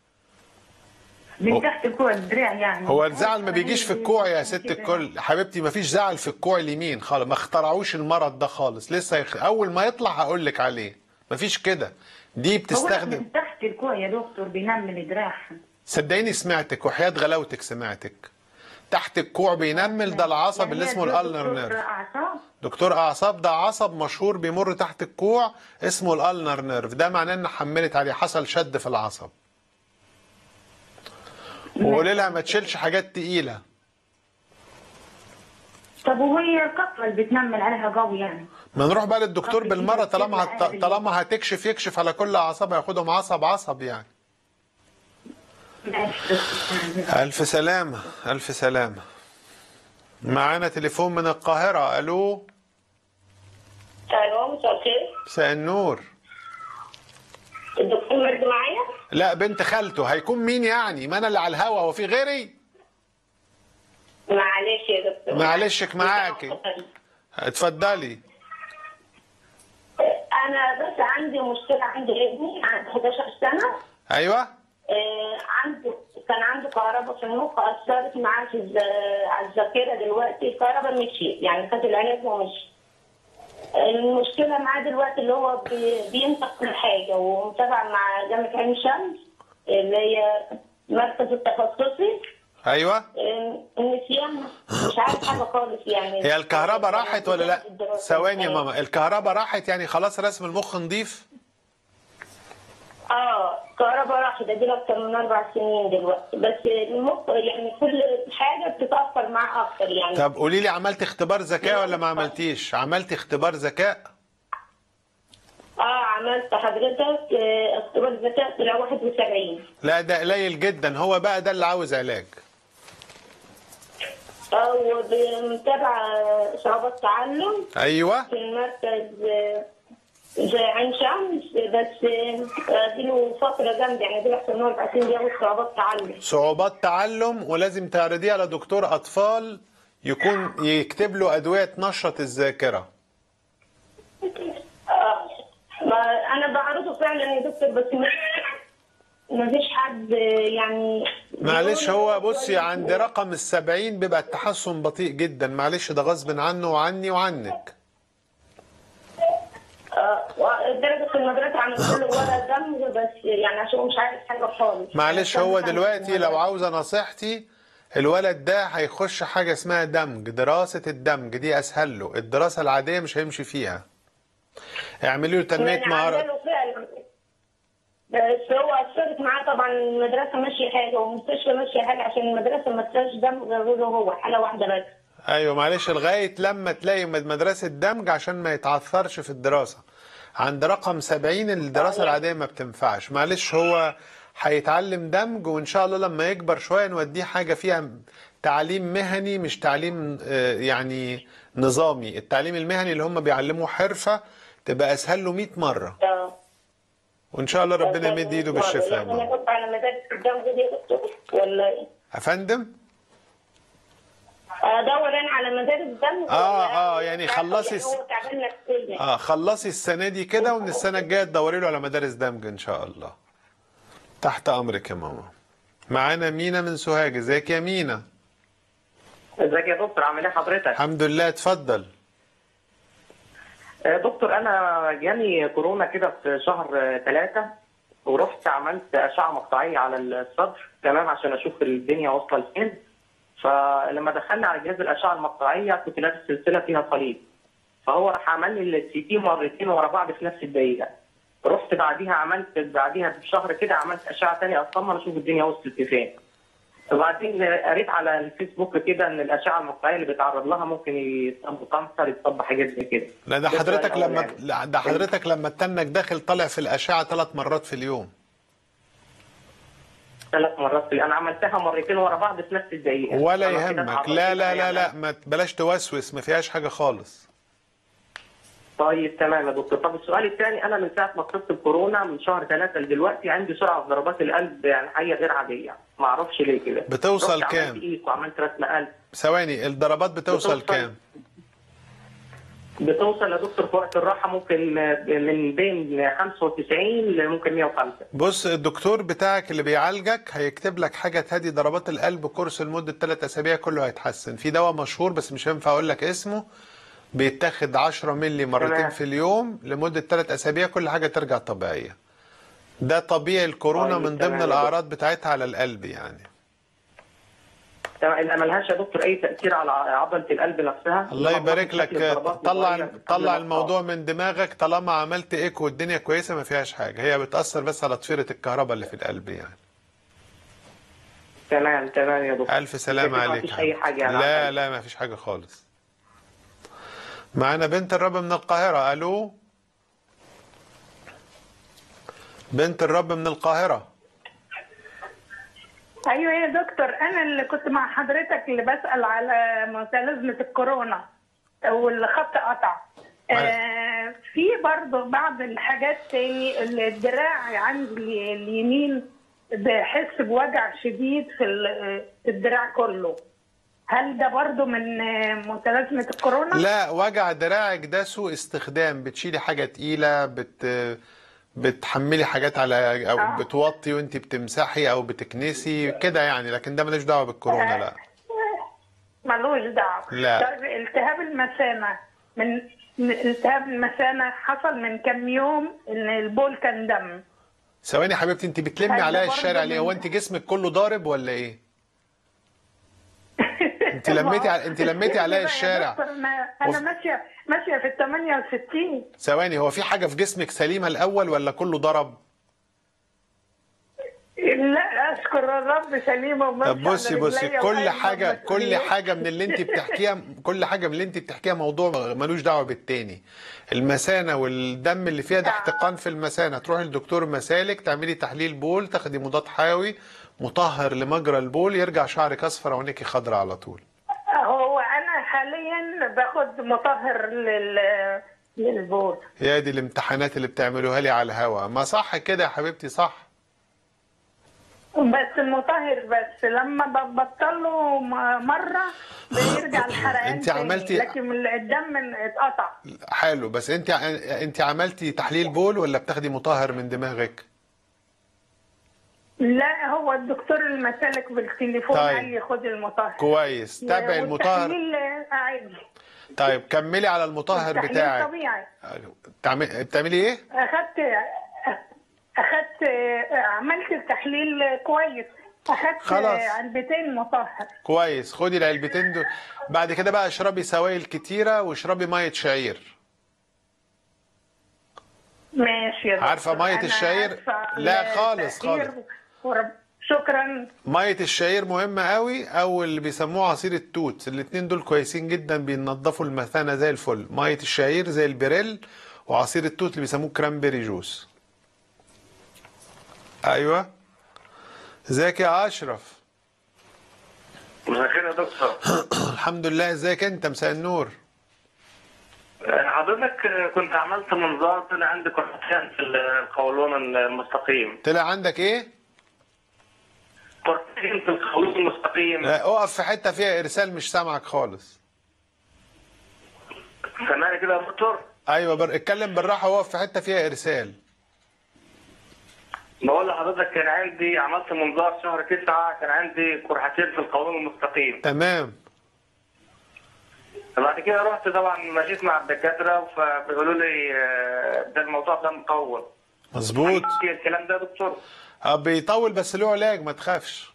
من هو- تحت الكوع الدراع يعني هو الزعل ما بيجيش في الكوع يا ست الكل حبيبتي ما فيش زعل في الكوع اليمين خالص ما اخترعوش المرض ده خالص لسه يخ... اول ما يطلع هقول لك عليه ما فيش كده دي هو بتستخدم من تحت الكوع يا دكتور بينمل الدراع صدقيني سمعتك وحياة غلاوتك سمعتك تحت الكوع بينمل ده العصب اللي يعني اسمه هي الالنر دكتور نيرف اعصاب دكتور اعصاب ده عصب مشهور بيمر تحت الكوع اسمه الالنر نيرف ده معناه ان حملت عليه حصل شد في العصب وقولي لها ما تشيلش حاجات تقيله طب وهي القطره اللي بتنمل عليها قوي يعني ما نروح بقى للدكتور طب بالمره كده طالما كده هت... قاعد طالما هتكشف يكشف على كل اعصاب هياخدهم عصب عصب يعني ماشي الف سلامه الف سلامه معانا تليفون من القاهره الو الو مساء الخير مساء النور الدكتور مجدي معايا لا بنت خالته هيكون مين يعني ما انا اللي على الهوا هو في غيري معلش يا دكتور معلشك معاكي اتفضلي انا بس عندي مشكله عند ابني عنده 11 سنه ايوه آه، عنده كان عنده كهرباء في المخ اثرت معاه في الز- على الذاكره دلوقتي الكهرباء مشيت يعني خد العلاج ومشي المشكله معاه دلوقتي اللي هو بي- بينطق كل حاجه ومتابع مع جامعه عين شمس اللي هي مركز التخصصي ايوه آه، النسيان مش عارف حاجه خالص يعني هي الكهرباء راحت ولا لا الدراسة. ثواني يا ماما الكهرباء راحت يعني خلاص رسم المخ نضيف اه كهرباء راحت دي اكتر من اربع سنين دلوقتي بس المخ يعني كل حاجه بتتاثر معاه اكتر يعني طب قولي لي عملت اختبار ذكاء ولا ما عملتيش عملت اختبار ذكاء اه عملت حضرتك آه، اختبار ذكاء طلع 71 لا ده قليل جدا هو بقى ده اللي عاوز علاج اه ومتابع صعوبات تعلم ايوه في المركز آه، زي عين شمس بس آه، له فتره جامده يعني دي احسن من اربع سنين بياخد صعوبات تعلم صعوبات تعلم ولازم تعرضيه على دكتور اطفال يكون يكتب له ادويه تنشط الذاكره آه، ما انا بعرضه فعلا يا دكتور بس ما ما فيش حد يعني معلش هو بصي عند رقم السبعين بيبقى التحسن بطيء جدا معلش ده غصب عنه وعني وعنك آه، درجة في المدرسة عملت له ورقة دمج بس يعني عشان هو مش عارف حاجة خالص معلش يعني هو كان- دلوقتي لو عاوزه نصيحتي الولد ده هيخش حاجه اسمها دمج دراسه الدمج دي اسهل له الدراسه العاديه مش هيمشي فيها اعملي له تنميه يعني مهارات عمله فعلا بس هو أثرت معاه طبعا المدرسة ماشية حاجة والمستشفى ماشية حاجة عشان المدرسة ما تلاقيش دمج غيره هو حالة واحدة بس ايوه معلش لغايه لما تلاقي مد- مدرسه دمج عشان ما يتعثرش في الدراسه عند رقم 70 الدراسه العاديه ما بتنفعش معلش هو هيتعلم دمج وان شاء الله لما يكبر شويه نوديه حاجه فيها تعليم مهني مش تعليم آه، يعني نظامي التعليم المهني اللي هم بيعلموا حرفه تبقى اسهل له 100 مره اه وان شاء الله ربنا يمد ايده بالشفاء يا انا ماما. كنت على مدارس الدمج دي يا دكتور ولا ايه؟ افندم ادور انا على مدارس دمج آه، ولا- آه، يعني خلصي يعني هو تعبان نفسيا اه خلصي السنه دي كده ومن السنه الجايه تدوري له على مدارس دمج ان شاء الله تحت امرك يا ماما معانا مينا من سوهاج ازيك يا مينا ازيك يا دكتور عامل ايه حضرتك؟ الحمد لله اتفضل آه، دكتور انا جاني كورونا كده في شهر ثلاثة ورحت عملت اشعه مقطعيه على الصدر تمام عشان اشوف الدنيا واصله لفين فلما دخلنا على جهاز الاشعه المقطعيه كنت لابس سلسله فيها صليب فهو راح عمل لي السي تي مرتين ورا بعض في نفس الدقيقه رحت بعديها عملت بعديها بشهر كده عملت اشعه ثانيه اطمن اشوف الدنيا وصلت لفين وبعدين قريت على الفيسبوك كده ان الاشعه المقطعيه اللي بيتعرض لها ممكن يتصاب بكانسر يتصاب حاجات زي كده لا ده ده حضرتك السؤال لما الأولاني. لا، ده حضرتك لما التنك داخل طالع في الاشعه ثلاث مرات في اليوم ثلاث مرات في انا عملتها مرتين ورا بعض في نفس الدقيقه ولا أنا كده يهمك اتعرضت لا لا لها لا يعني. لا ما ت- بلاش توسوس ما فيهاش حاجه خالص طيب تمام يا دكتور طب السؤال الثاني انا من ساعه ما اتصبت بكورونا من شهر ثلاثه لدلوقتي عندي سرعه في ضربات القلب يعني حاجه غير عاديه ما اعرفش ليه كده بتوصل رحت كام؟ عملت ايد وعملت رسم قلب ثواني الضربات بتوصل بتوصل. كام بتوصل يا دكتور في وقت الراحه ممكن من بين 95 لممكن 105 بص الدكتور بتاعك اللي بيعالجك هيكتب لك حاجه تهدي ضربات القلب كورس لمده 3 اسابيع كله هيتحسن في دواء مشهور بس مش هينفع اقول لك اسمه بيتاخد 10 مللي مرتين تمام. في اليوم لمده 3 اسابيع كل حاجه ترجع طبيعيه ده طبيعي الكورونا طيب، من تمام ضمن يا الاعراض بتاعتها على القلب يعني تمام ملهاش يا دكتور اي تاثير على عضله القلب نفسها الله لما يبارك بتاخد لك شكل الضربات طلع بتغير قبل طلع ما الموضوع من دماغك طالما عملت ايكو والدنيا كويسه ما فيهاش حاجه هي بتاثر بس على طفيره الكهرباء اللي في القلب يعني تمام تمام يا دكتور الف سلامه لكن ما عليك فيش اي حاجه يعني لا عشان- لا ما فيش حاجه خالص معانا بنت الرب من القاهرة الو بنت الرب من القاهرة ايوه يا دكتور انا اللي كنت مع حضرتك اللي بسال على متلازمه الكورونا والخط قطع آه في برضه بعض الحاجات تاني الدراع عندي اليمين بحس بوجع شديد في ال- في الدراع كله هل ده برضه من آه، متلازمه الكورونا؟ لا وجع دراعك ده سوء استخدام بتشيلي حاجة تقيلة بت بتحملي حاجات على او آه. بتوطي وانت بتمسحي او بتكنسي كده يعني لكن ده ملوش دعوة بالكورونا لا ملوش دعوه لا. طيب التهاب المثانه من من التهاب المثانه حصل من كام يوم ان البول كان دم ثواني يا حبيبتي انت بتلمي هل ده عليا برضه الشارع ليه من- هو انت جسمك كله ضارب ولا ايه انت لميتي على انت لميتي عليا يا الشارع دكتور انا انا وف- ماشيه ماشيه في ال 68 ثواني هو في حاجة في جسمك سليمة الأول ولا كله ضرب؟ لا اشكر الرب سليمه وماشيه طب بصي على بصي رجليا كل وقايمة حاجة كل بمسؤولية. حاجة من اللي انت بتحكيها كل حاجة من اللي انت بتحكيها موضوع ملوش دعوة بالتاني المثانة والدم اللي فيها ده احتقان في المثانة تروحي لدكتور مسالك تعملي تحليل بول تاخدي مضاد حيوي مطهر لمجرى البول يرجع شعرك اصفر وعينيكي خضراء على طول هو انا حاليا باخد مطهر لل للبول يا دي الامتحانات اللي بتعملوها لي على الهوا ما صح كده يا حبيبتي صح بس المطهر بس لما ببطله م- مره بيرجع الحرقان انت تاني، عملتي- لكن الدم اتقطع حلو بس انت انت عملتي تحليل بول ولا بتاخدي مطهر من دماغك لا هو الدكتور المسالك بالتليفون طيب. قال لي خد المطهر كويس تابعي المطهر والتحليل عادي طيب كملي على المطهر التحليل بتاعك طبيعي تعمل- بتعملي ايه اخدت اخدت عملت التحليل كويس اخدت خلاص. علبتين مطهر كويس خدي العلبتين دول بعد كده بقى اشربي سوائل كتيره واشربي ميه شعير ماشي يا دكتور. عارفة مية أنا الشعير؟ آسفة لا خالص، للتأخير خالص. ورب... شكرا ميه الشعير مهمه قوي او اللي بيسموه عصير التوت الاتنين دول كويسين جدا بينضفوا المثانه زي الفل ميه الشعير زي البريل وعصير التوت اللي بيسموه كرامبري جوس ايوه ازيك يا اشرف مساء الخير يا دكتور الحمد لله ازيك انت مساء النور حضرتك كنت عملت منظار طلع عندي قرحتين في القولون المستقيم طلع عندك ايه قرحتين في القولون المستقيم لا اقف في حته فيها ارسال مش سامعك خالص سامعني كده يا دكتور ايوه بر... اتكلم بالراحه واقف في حته فيها ارسال بقول لحضرتك كان عندي عملت منظار شهر تسعة كان عندي قرحتين في القولون المستقيم تمام بعد كده رحت طبعا مشيت مع الدكاترة فبيقولوا لي آه، ده الموضوع ده مطول مظبوط في الكلام ده يا دكتور اه بيطول بس له علاج ما تخافش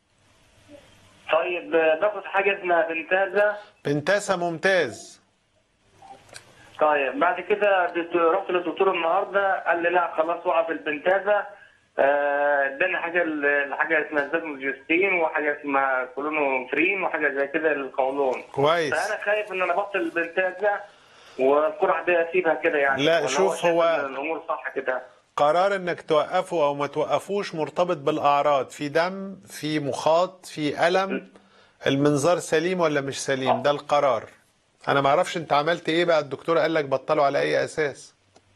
طيب آه، باخد حاجة اسمها بنتازا بنتاسا ممتاز طيب بعد كده دت- رحت للدكتور النهارده قال لي لا خلاص وقف البنتازا آه، اداني حاجه ال- حاجه اسمها زازموجستين وحاجه اسمها كولونوفرين وحاجه زي كده للقولون كويس فانا خايف ان انا ابطل البنتازا والقرعه دي اسيبها كده يعني لا، ولا شوف شايف هو- إن الامور صح كده قرار انك توقفه او ما توقفوش مرتبط بالاعراض في دم في مخاط في الم المنظار سليم ولا مش سليم ده القرار انا ما اعرفش انت عملت ايه بقى الدكتور قال لك بطله على اي اساس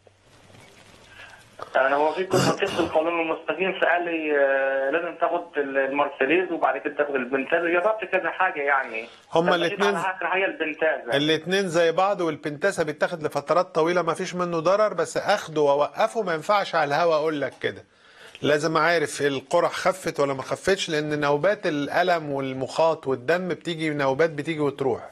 انا هو في كنت في القولون المستقيم فقال لي آه، لازم تاخد المارسليز وبعد كده تاخد البنتازا جربت كذا حاجه يعني هما بس مشيت الاتنين- على اخر حاجه البنتازا الاتنين زي بعض والبنتاسا بيتاخد لفترات طويله ما فيش منه ضرر بس اخده واوقفه ما ينفعش على الهوا اقول لك كده لازم عارف القرح خفت ولا ما خفتش لان نوبات الالم والمخاط والدم بتيجي نوبات بتيجي وتروح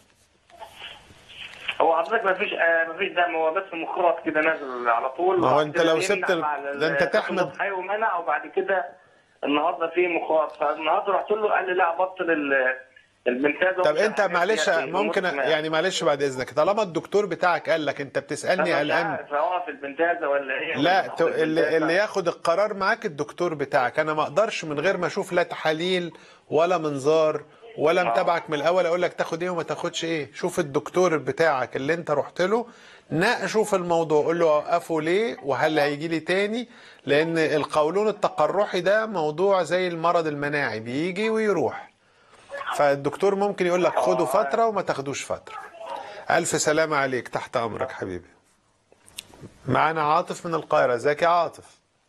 هو حضرتك ما فيش آه ما فيش دم هو بس مخاط كده نازل على طول ما هو وبعد أنت كده لو بيمنع سبت ال- مع ده أنت تحمد- حي ومنع وبعد كده النهارده في مخاط فالنهارده رحت له قال لي لا بطل ال- البنتازا طب ومش انت عارف معلش إيه، الأمور ممكن تمام. يعني معلش بعد اذنك طالما الدكتور بتاعك قال لك انت أنا بتسالني مش قلقان عارف اوقف البنتازا ولا ايه لا ولا تو- آخد اللي, البنتازا. اللي ياخد القرار معاك الدكتور بتاعك انا ما اقدرش من غير ما اشوف لا تحاليل ولا منظار ولا آه. متابعك من الاول اقول لك تاخد ايه وما تاخدش ايه شوف الدكتور بتاعك اللي انت رحت له ناقشه في الموضوع قول له اوقفه ليه وهل هيجي لي تاني لان القولون التقرحي ده موضوع زي المرض المناعي بيجي ويروح فالدكتور ممكن يقول لك خده فتره وما تاخدوش فتره الف سلامه عليك تحت امرك حبيبي معانا عاطف من القاهره ازيك يا عاطف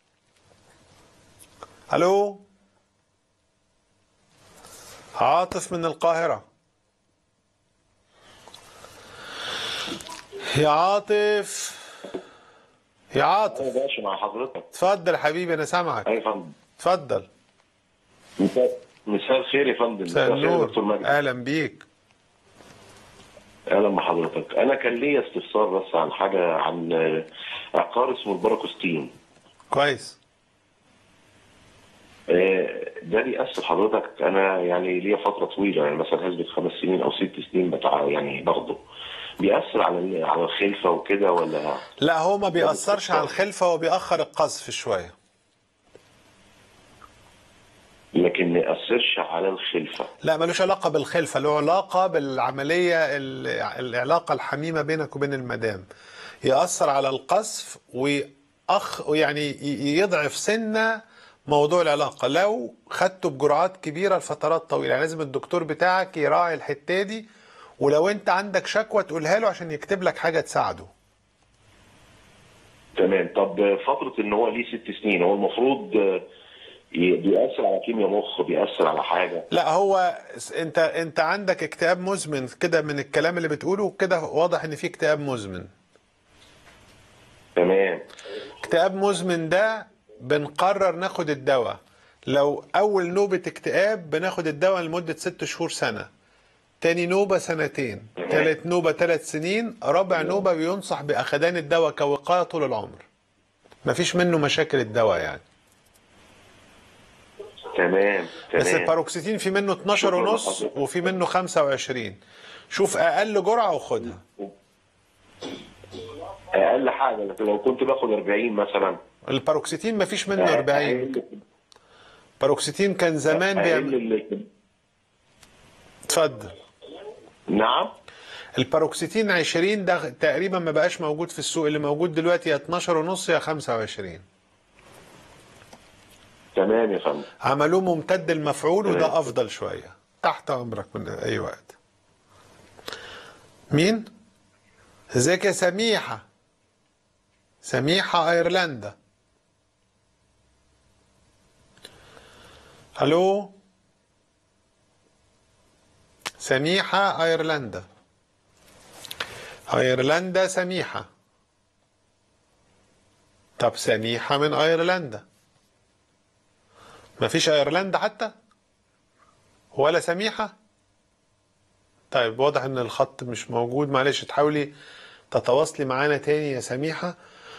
الو عاطف من القاهرة يا عاطف يا عاطف يا باشا مع حضرتك اتفضل حبيبي انا سامعك اي فندم اتفضل مساء مساء الخير يا فندم مساء الخير يا دكتور النور مجدي اهلا بيك اهلا بحضرتك انا كان ليا استفسار بس عن حاجه عن آه، عقار اسمه الباراكوستين كويس آه، ده بيأثر حضرتك انا يعني ليا فتره طويله يعني مثلا حسبة خمس سنين او ست سنين بتاع يعني باخده بيأثر على ال- على الخلفه وكده ولا لا هو ما بيأثرش على الخلفة هو بيأخر القذف شوية لكن ما يأثرش على الخلفه لا ملوش علاقة بالخلفة له علاقة بالعملية ال- العلاقة الحميمة بينك وبين المدام يأثر على القذف ويأخ ويعني ي- يضعف سنة موضوع العلاقة لو خدته بجرعات كبيرة لفترات طويلة يعني لازم الدكتور بتاعك يراعي الحتة دي ولو انت عندك شكوى تقولها له عشان يكتب لك حاجة تساعده تمام طب فتره ان هو ليه ست سنين هو المفروض آه، ي- بيأثر على كيمياء مخ بيأثر على حاجه لا هو س- انت انت عندك اكتئاب مزمن كده من الكلام اللي بتقوله كده واضح ان في اكتئاب مزمن تمام اكتئاب مزمن ده بنقرر ناخد الدواء لو اول نوبة اكتئاب بناخد الدواء لمدة ست شهور سنة تاني نوبة سنتين تالت نوبة ثلاث سنين رابع نوبة بينصح بأخدان الدواء كوقاية طول العمر مفيش منه مشاكل الدواء يعني تمام بس تمام الباروكسيتين في منه 12 ونص وفي منه 25 شوف اقل جرعة وخدها اقل حاجه لكن لو كنت باخد 40 مثلا الباروكسيتين مفيش منه 40 أقل- باروكسيتين كان زمان بيعمل أقل ال- اتفضل نعم الباروكسيتين 20 ده تقريبا ما بقاش موجود في السوق اللي موجود دلوقتي يا 12 ونص يا 25 تمام يا فندم عملوه ممتد المفعول تمام. وده افضل شويه تحت امرك من اي وقت مين ازيك يا سميحه سميحه ايرلندا الو سميحه ايرلندا ايرلندا سميحه طب سميحه من ايرلندا مفيش ايرلندا حتى ولا سميحة طيب واضح ان الخط مش موجود معلش تحاولي تتواصلي معانا تاني يا سميحة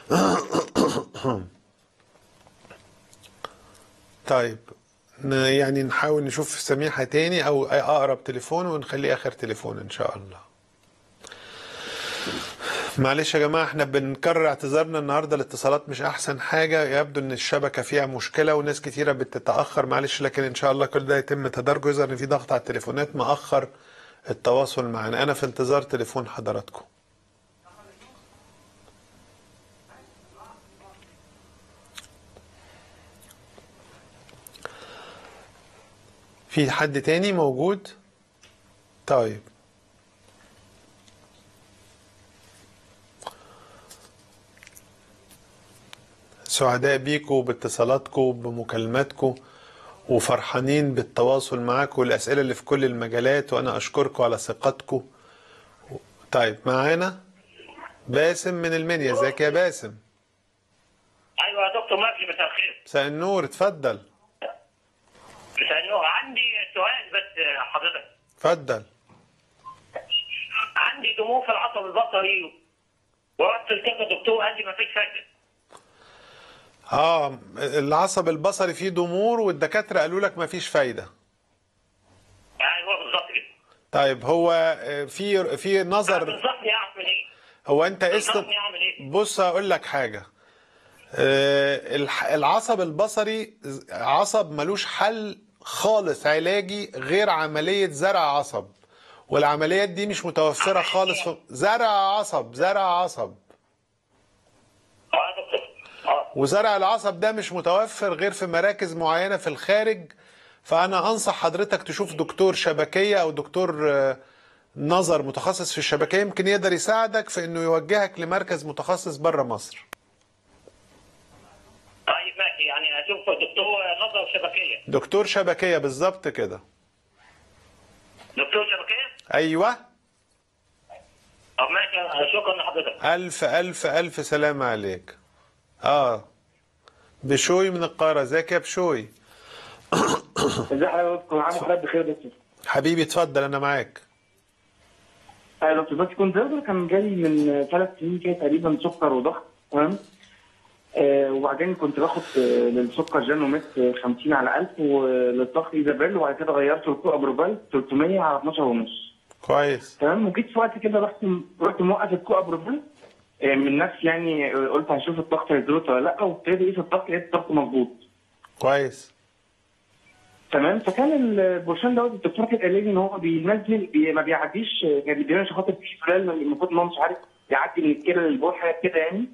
طيب ن- يعني نحاول نشوف سميحة تاني او اقرب تليفون ونخليه اخر تليفون ان شاء الله معلش يا جماعة احنا بنكرر اعتذارنا النهاردة الاتصالات مش احسن حاجة يبدو ان الشبكة فيها مشكلة وناس كتيرة بتتأخر معلش لكن ان شاء الله كل ده يتم تدارجه يظهر ان في ضغط على التليفونات مأخر التواصل معنا انا في انتظار تليفون حضراتكم في حد تاني موجود طيب سعداء بيكم باتصالاتكم بمكالماتكم وفرحانين بالتواصل معاكم والأسئلة اللي في كل المجالات وأنا أشكركم على ثقتكم طيب معانا باسم من المنيا ازيك يا باسم ايوه يا دكتور مجدي مساء الخير مساء النور اتفضل مساء النور عندي سؤال بس حضرتك اتفضل عندي دموع في العصب البصري ورحت لكذا دكتور قال لي ما فيش فايده اه العصب البصري فيه ضمور والدكاترة قالوا لك مفيش فايدة ايوه بالظبط كده طيب هو آه، في في نظر بالظبط اعمل ايه؟ هو انت اسم بالظبط اعمل ايه؟ بص هقول لك حاجة آه، الح- العصب البصري عصب ملوش حل خالص علاجي غير عملية زرع عصب والعمليات دي مش متوفرة خالص في زرع عصب زرع عصب اه يا دكتور اه وزرع العصب ده مش متوفر غير في مراكز معينة في الخارج فأنا أنصح حضرتك تشوف دكتور شبكية أو دكتور آه، نظر متخصص في الشبكية يمكن يقدر يساعدك في إنه يوجهك لمركز متخصص بره مصر طيب ماشي يعني اشوف دكتور نظر شبكيه دكتور شبكية بالظبط كده دكتور شبكيه أيوه طب ماشي شكرا لحضرتك ألف ألف ألف سلام عليك آه بشوي من القاهرة ازيك يا بشوي ازي حضرتك عامل حضرتك بخير يا دكتور حبيبي اتفضل أنا معاك ايوه يا دكتور بس كنت دكتور كان جالي من ثلاث سنين كده تقريبا سكر وضغط تمام آه وبعدين كنت باخد آه، للسكر جانوميت آه، 50 على 1000 وللضغط ايزابيل وبعد كده غيرت الكو ابروبال 300 على 12 ونص كويس تمام وجيت في وقت كده رحت رحت موقف الكو ابروبال آه، من نفسي يعني آه، قلت هشوف الضغط هيزود ولا لا وابتديت اقيس الضغط لقيت الضغط مظبوط كويس تمام فكان البرشام دوت الدكتور كده قال لي ان هو بينزل بي ما بيعديش يعني بيدينا عشان خاطر في فلان المفروض ان هو مش عارف يعدي من الكلى للبول حاجه كده يعني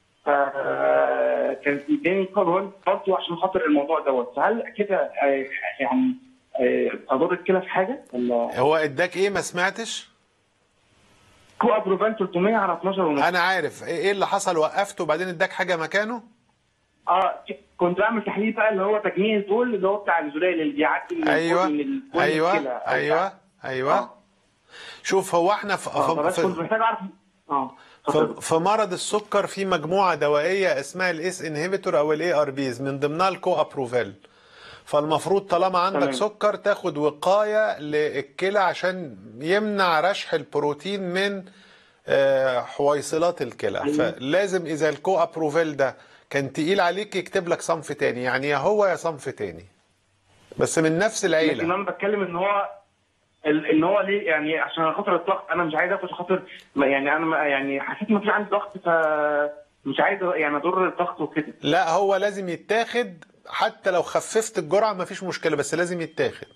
فكان اداني كارول برضه عشان خاطر الموضوع دوت فهل كده آه، يعني آه، اضر الكلى في حاجه ولا هو اداك ايه ما سمعتش كو ابروفان 300 على 12 ونص انا عارف ايه إيه اللي حصل وقفته وبعدين اداك حاجه مكانه اه كنت بعمل تحليل بقى اللي هو تجميع البول اللي هو بتاع الزلال اللي بيعدي من ايوه البول من البول ايوه للكلى. أو ايوه ايوه شوف هو احنا في, اه فبس كنت في, محتاج اعرف اه في, في مرض السكر في مجموعه دوائيه اسمها الاس انهبيتور او الاي ار بيز من ضمنها الكو ابروفال فالمفروض طالما عندك تمام. سكر تاخد وقايه للكلى عشان يمنع رشح البروتين من آه، حويصلات الكلى أيوة. فلازم اذا الكو ابروفال ده كان تقيل عليك يكتب لك صنف تاني يعني يا هو يا صنف تاني بس من نفس لكن العيله انا بتكلم ان هو ال- ان هو ليه يعني عشان خاطر الضغط انا مش عايز اخد خاطر ما- يعني انا ما- يعني حسيت ما فيش عندي ضغط ف مش عايز يعني اضر الضغط وكده لا هو لازم يتاخد حتى لو خففت الجرعه مفيش مشكله بس لازم يتاخد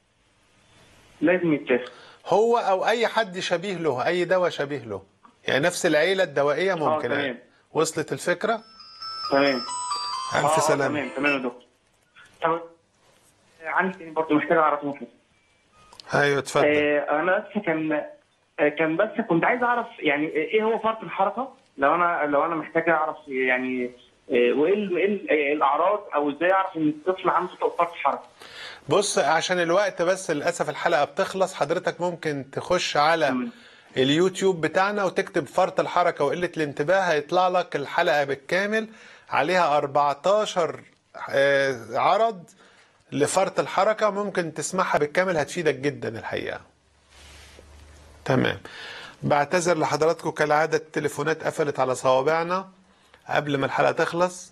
لازم يتاخد هو او اي حد شبيه له اي دواء شبيه له يعني نفس العيله الدوائيه ممكن تمام. وصلت الفكره تمام الف آه، سلامه تمام تمام يا دكتور طب عندي تاني برضه محتاج اعرف نقطه ايوه اتفضل آه انا بس كان آه كان بس كنت عايز اعرف يعني ايه هو فرط الحركه لو انا لو انا محتاج اعرف يعني آه، وايه ال- إيه ال- إيه الاعراض او ازاي اعرف ان الطفل عنده فرط حركه بص عشان الوقت بس للاسف الحلقه بتخلص حضرتك ممكن تخش على اليوتيوب بتاعنا وتكتب فرط الحركه وقله الانتباه هيطلع لك الحلقه بالكامل عليها 14 آه، عرض لفرط الحركه ممكن تسمعها بالكامل هتفيدك جدا الحقيقه تمام بعتذر لحضراتكم كالعاده التليفونات قفلت على صوابعنا قبل ما الحلقه تخلص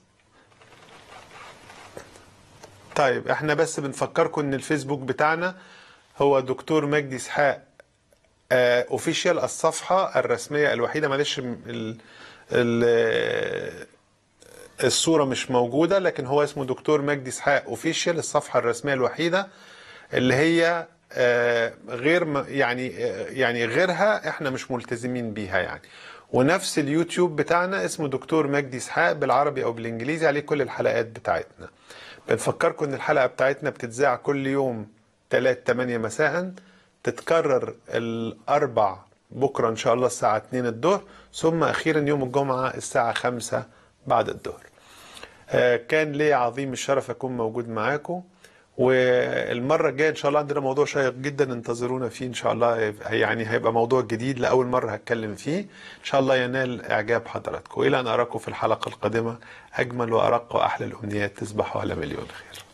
طيب احنا بس بنفكركم ان الفيسبوك بتاعنا هو دكتور مجدي اسحاق اوفيشال الصفحه الرسميه الوحيده معلش م- ال ال الصوره مش موجوده لكن هو اسمه دكتور مجدي اسحاق اوفيشال الصفحه الرسميه الوحيده اللي هي آه، غير م- يعني آه، يعني غيرها احنا مش ملتزمين بيها يعني ونفس اليوتيوب بتاعنا اسمه دكتور مجدي اسحاق بالعربي او بالانجليزي عليه كل الحلقات بتاعتنا بنفكركم ان الحلقه بتاعتنا بتتذاع كل يوم 3 8 مساء تتكرر الاربع بكره ان شاء الله الساعه 2 الظهر ثم اخيرا يوم الجمعه الساعه 5 بعد الظهر آه، كان لي عظيم الشرف اكون موجود معاكم والمره الجايه ان شاء الله عندنا موضوع شيق جدا انتظرونا فيه ان شاء الله يعني هيبقى موضوع جديد لاول مره هتكلم فيه ان شاء الله ينال اعجاب حضراتكم الى ان اراكم في الحلقه القادمه اجمل وارق واحلى الامنيات تصبحوا على مليون خير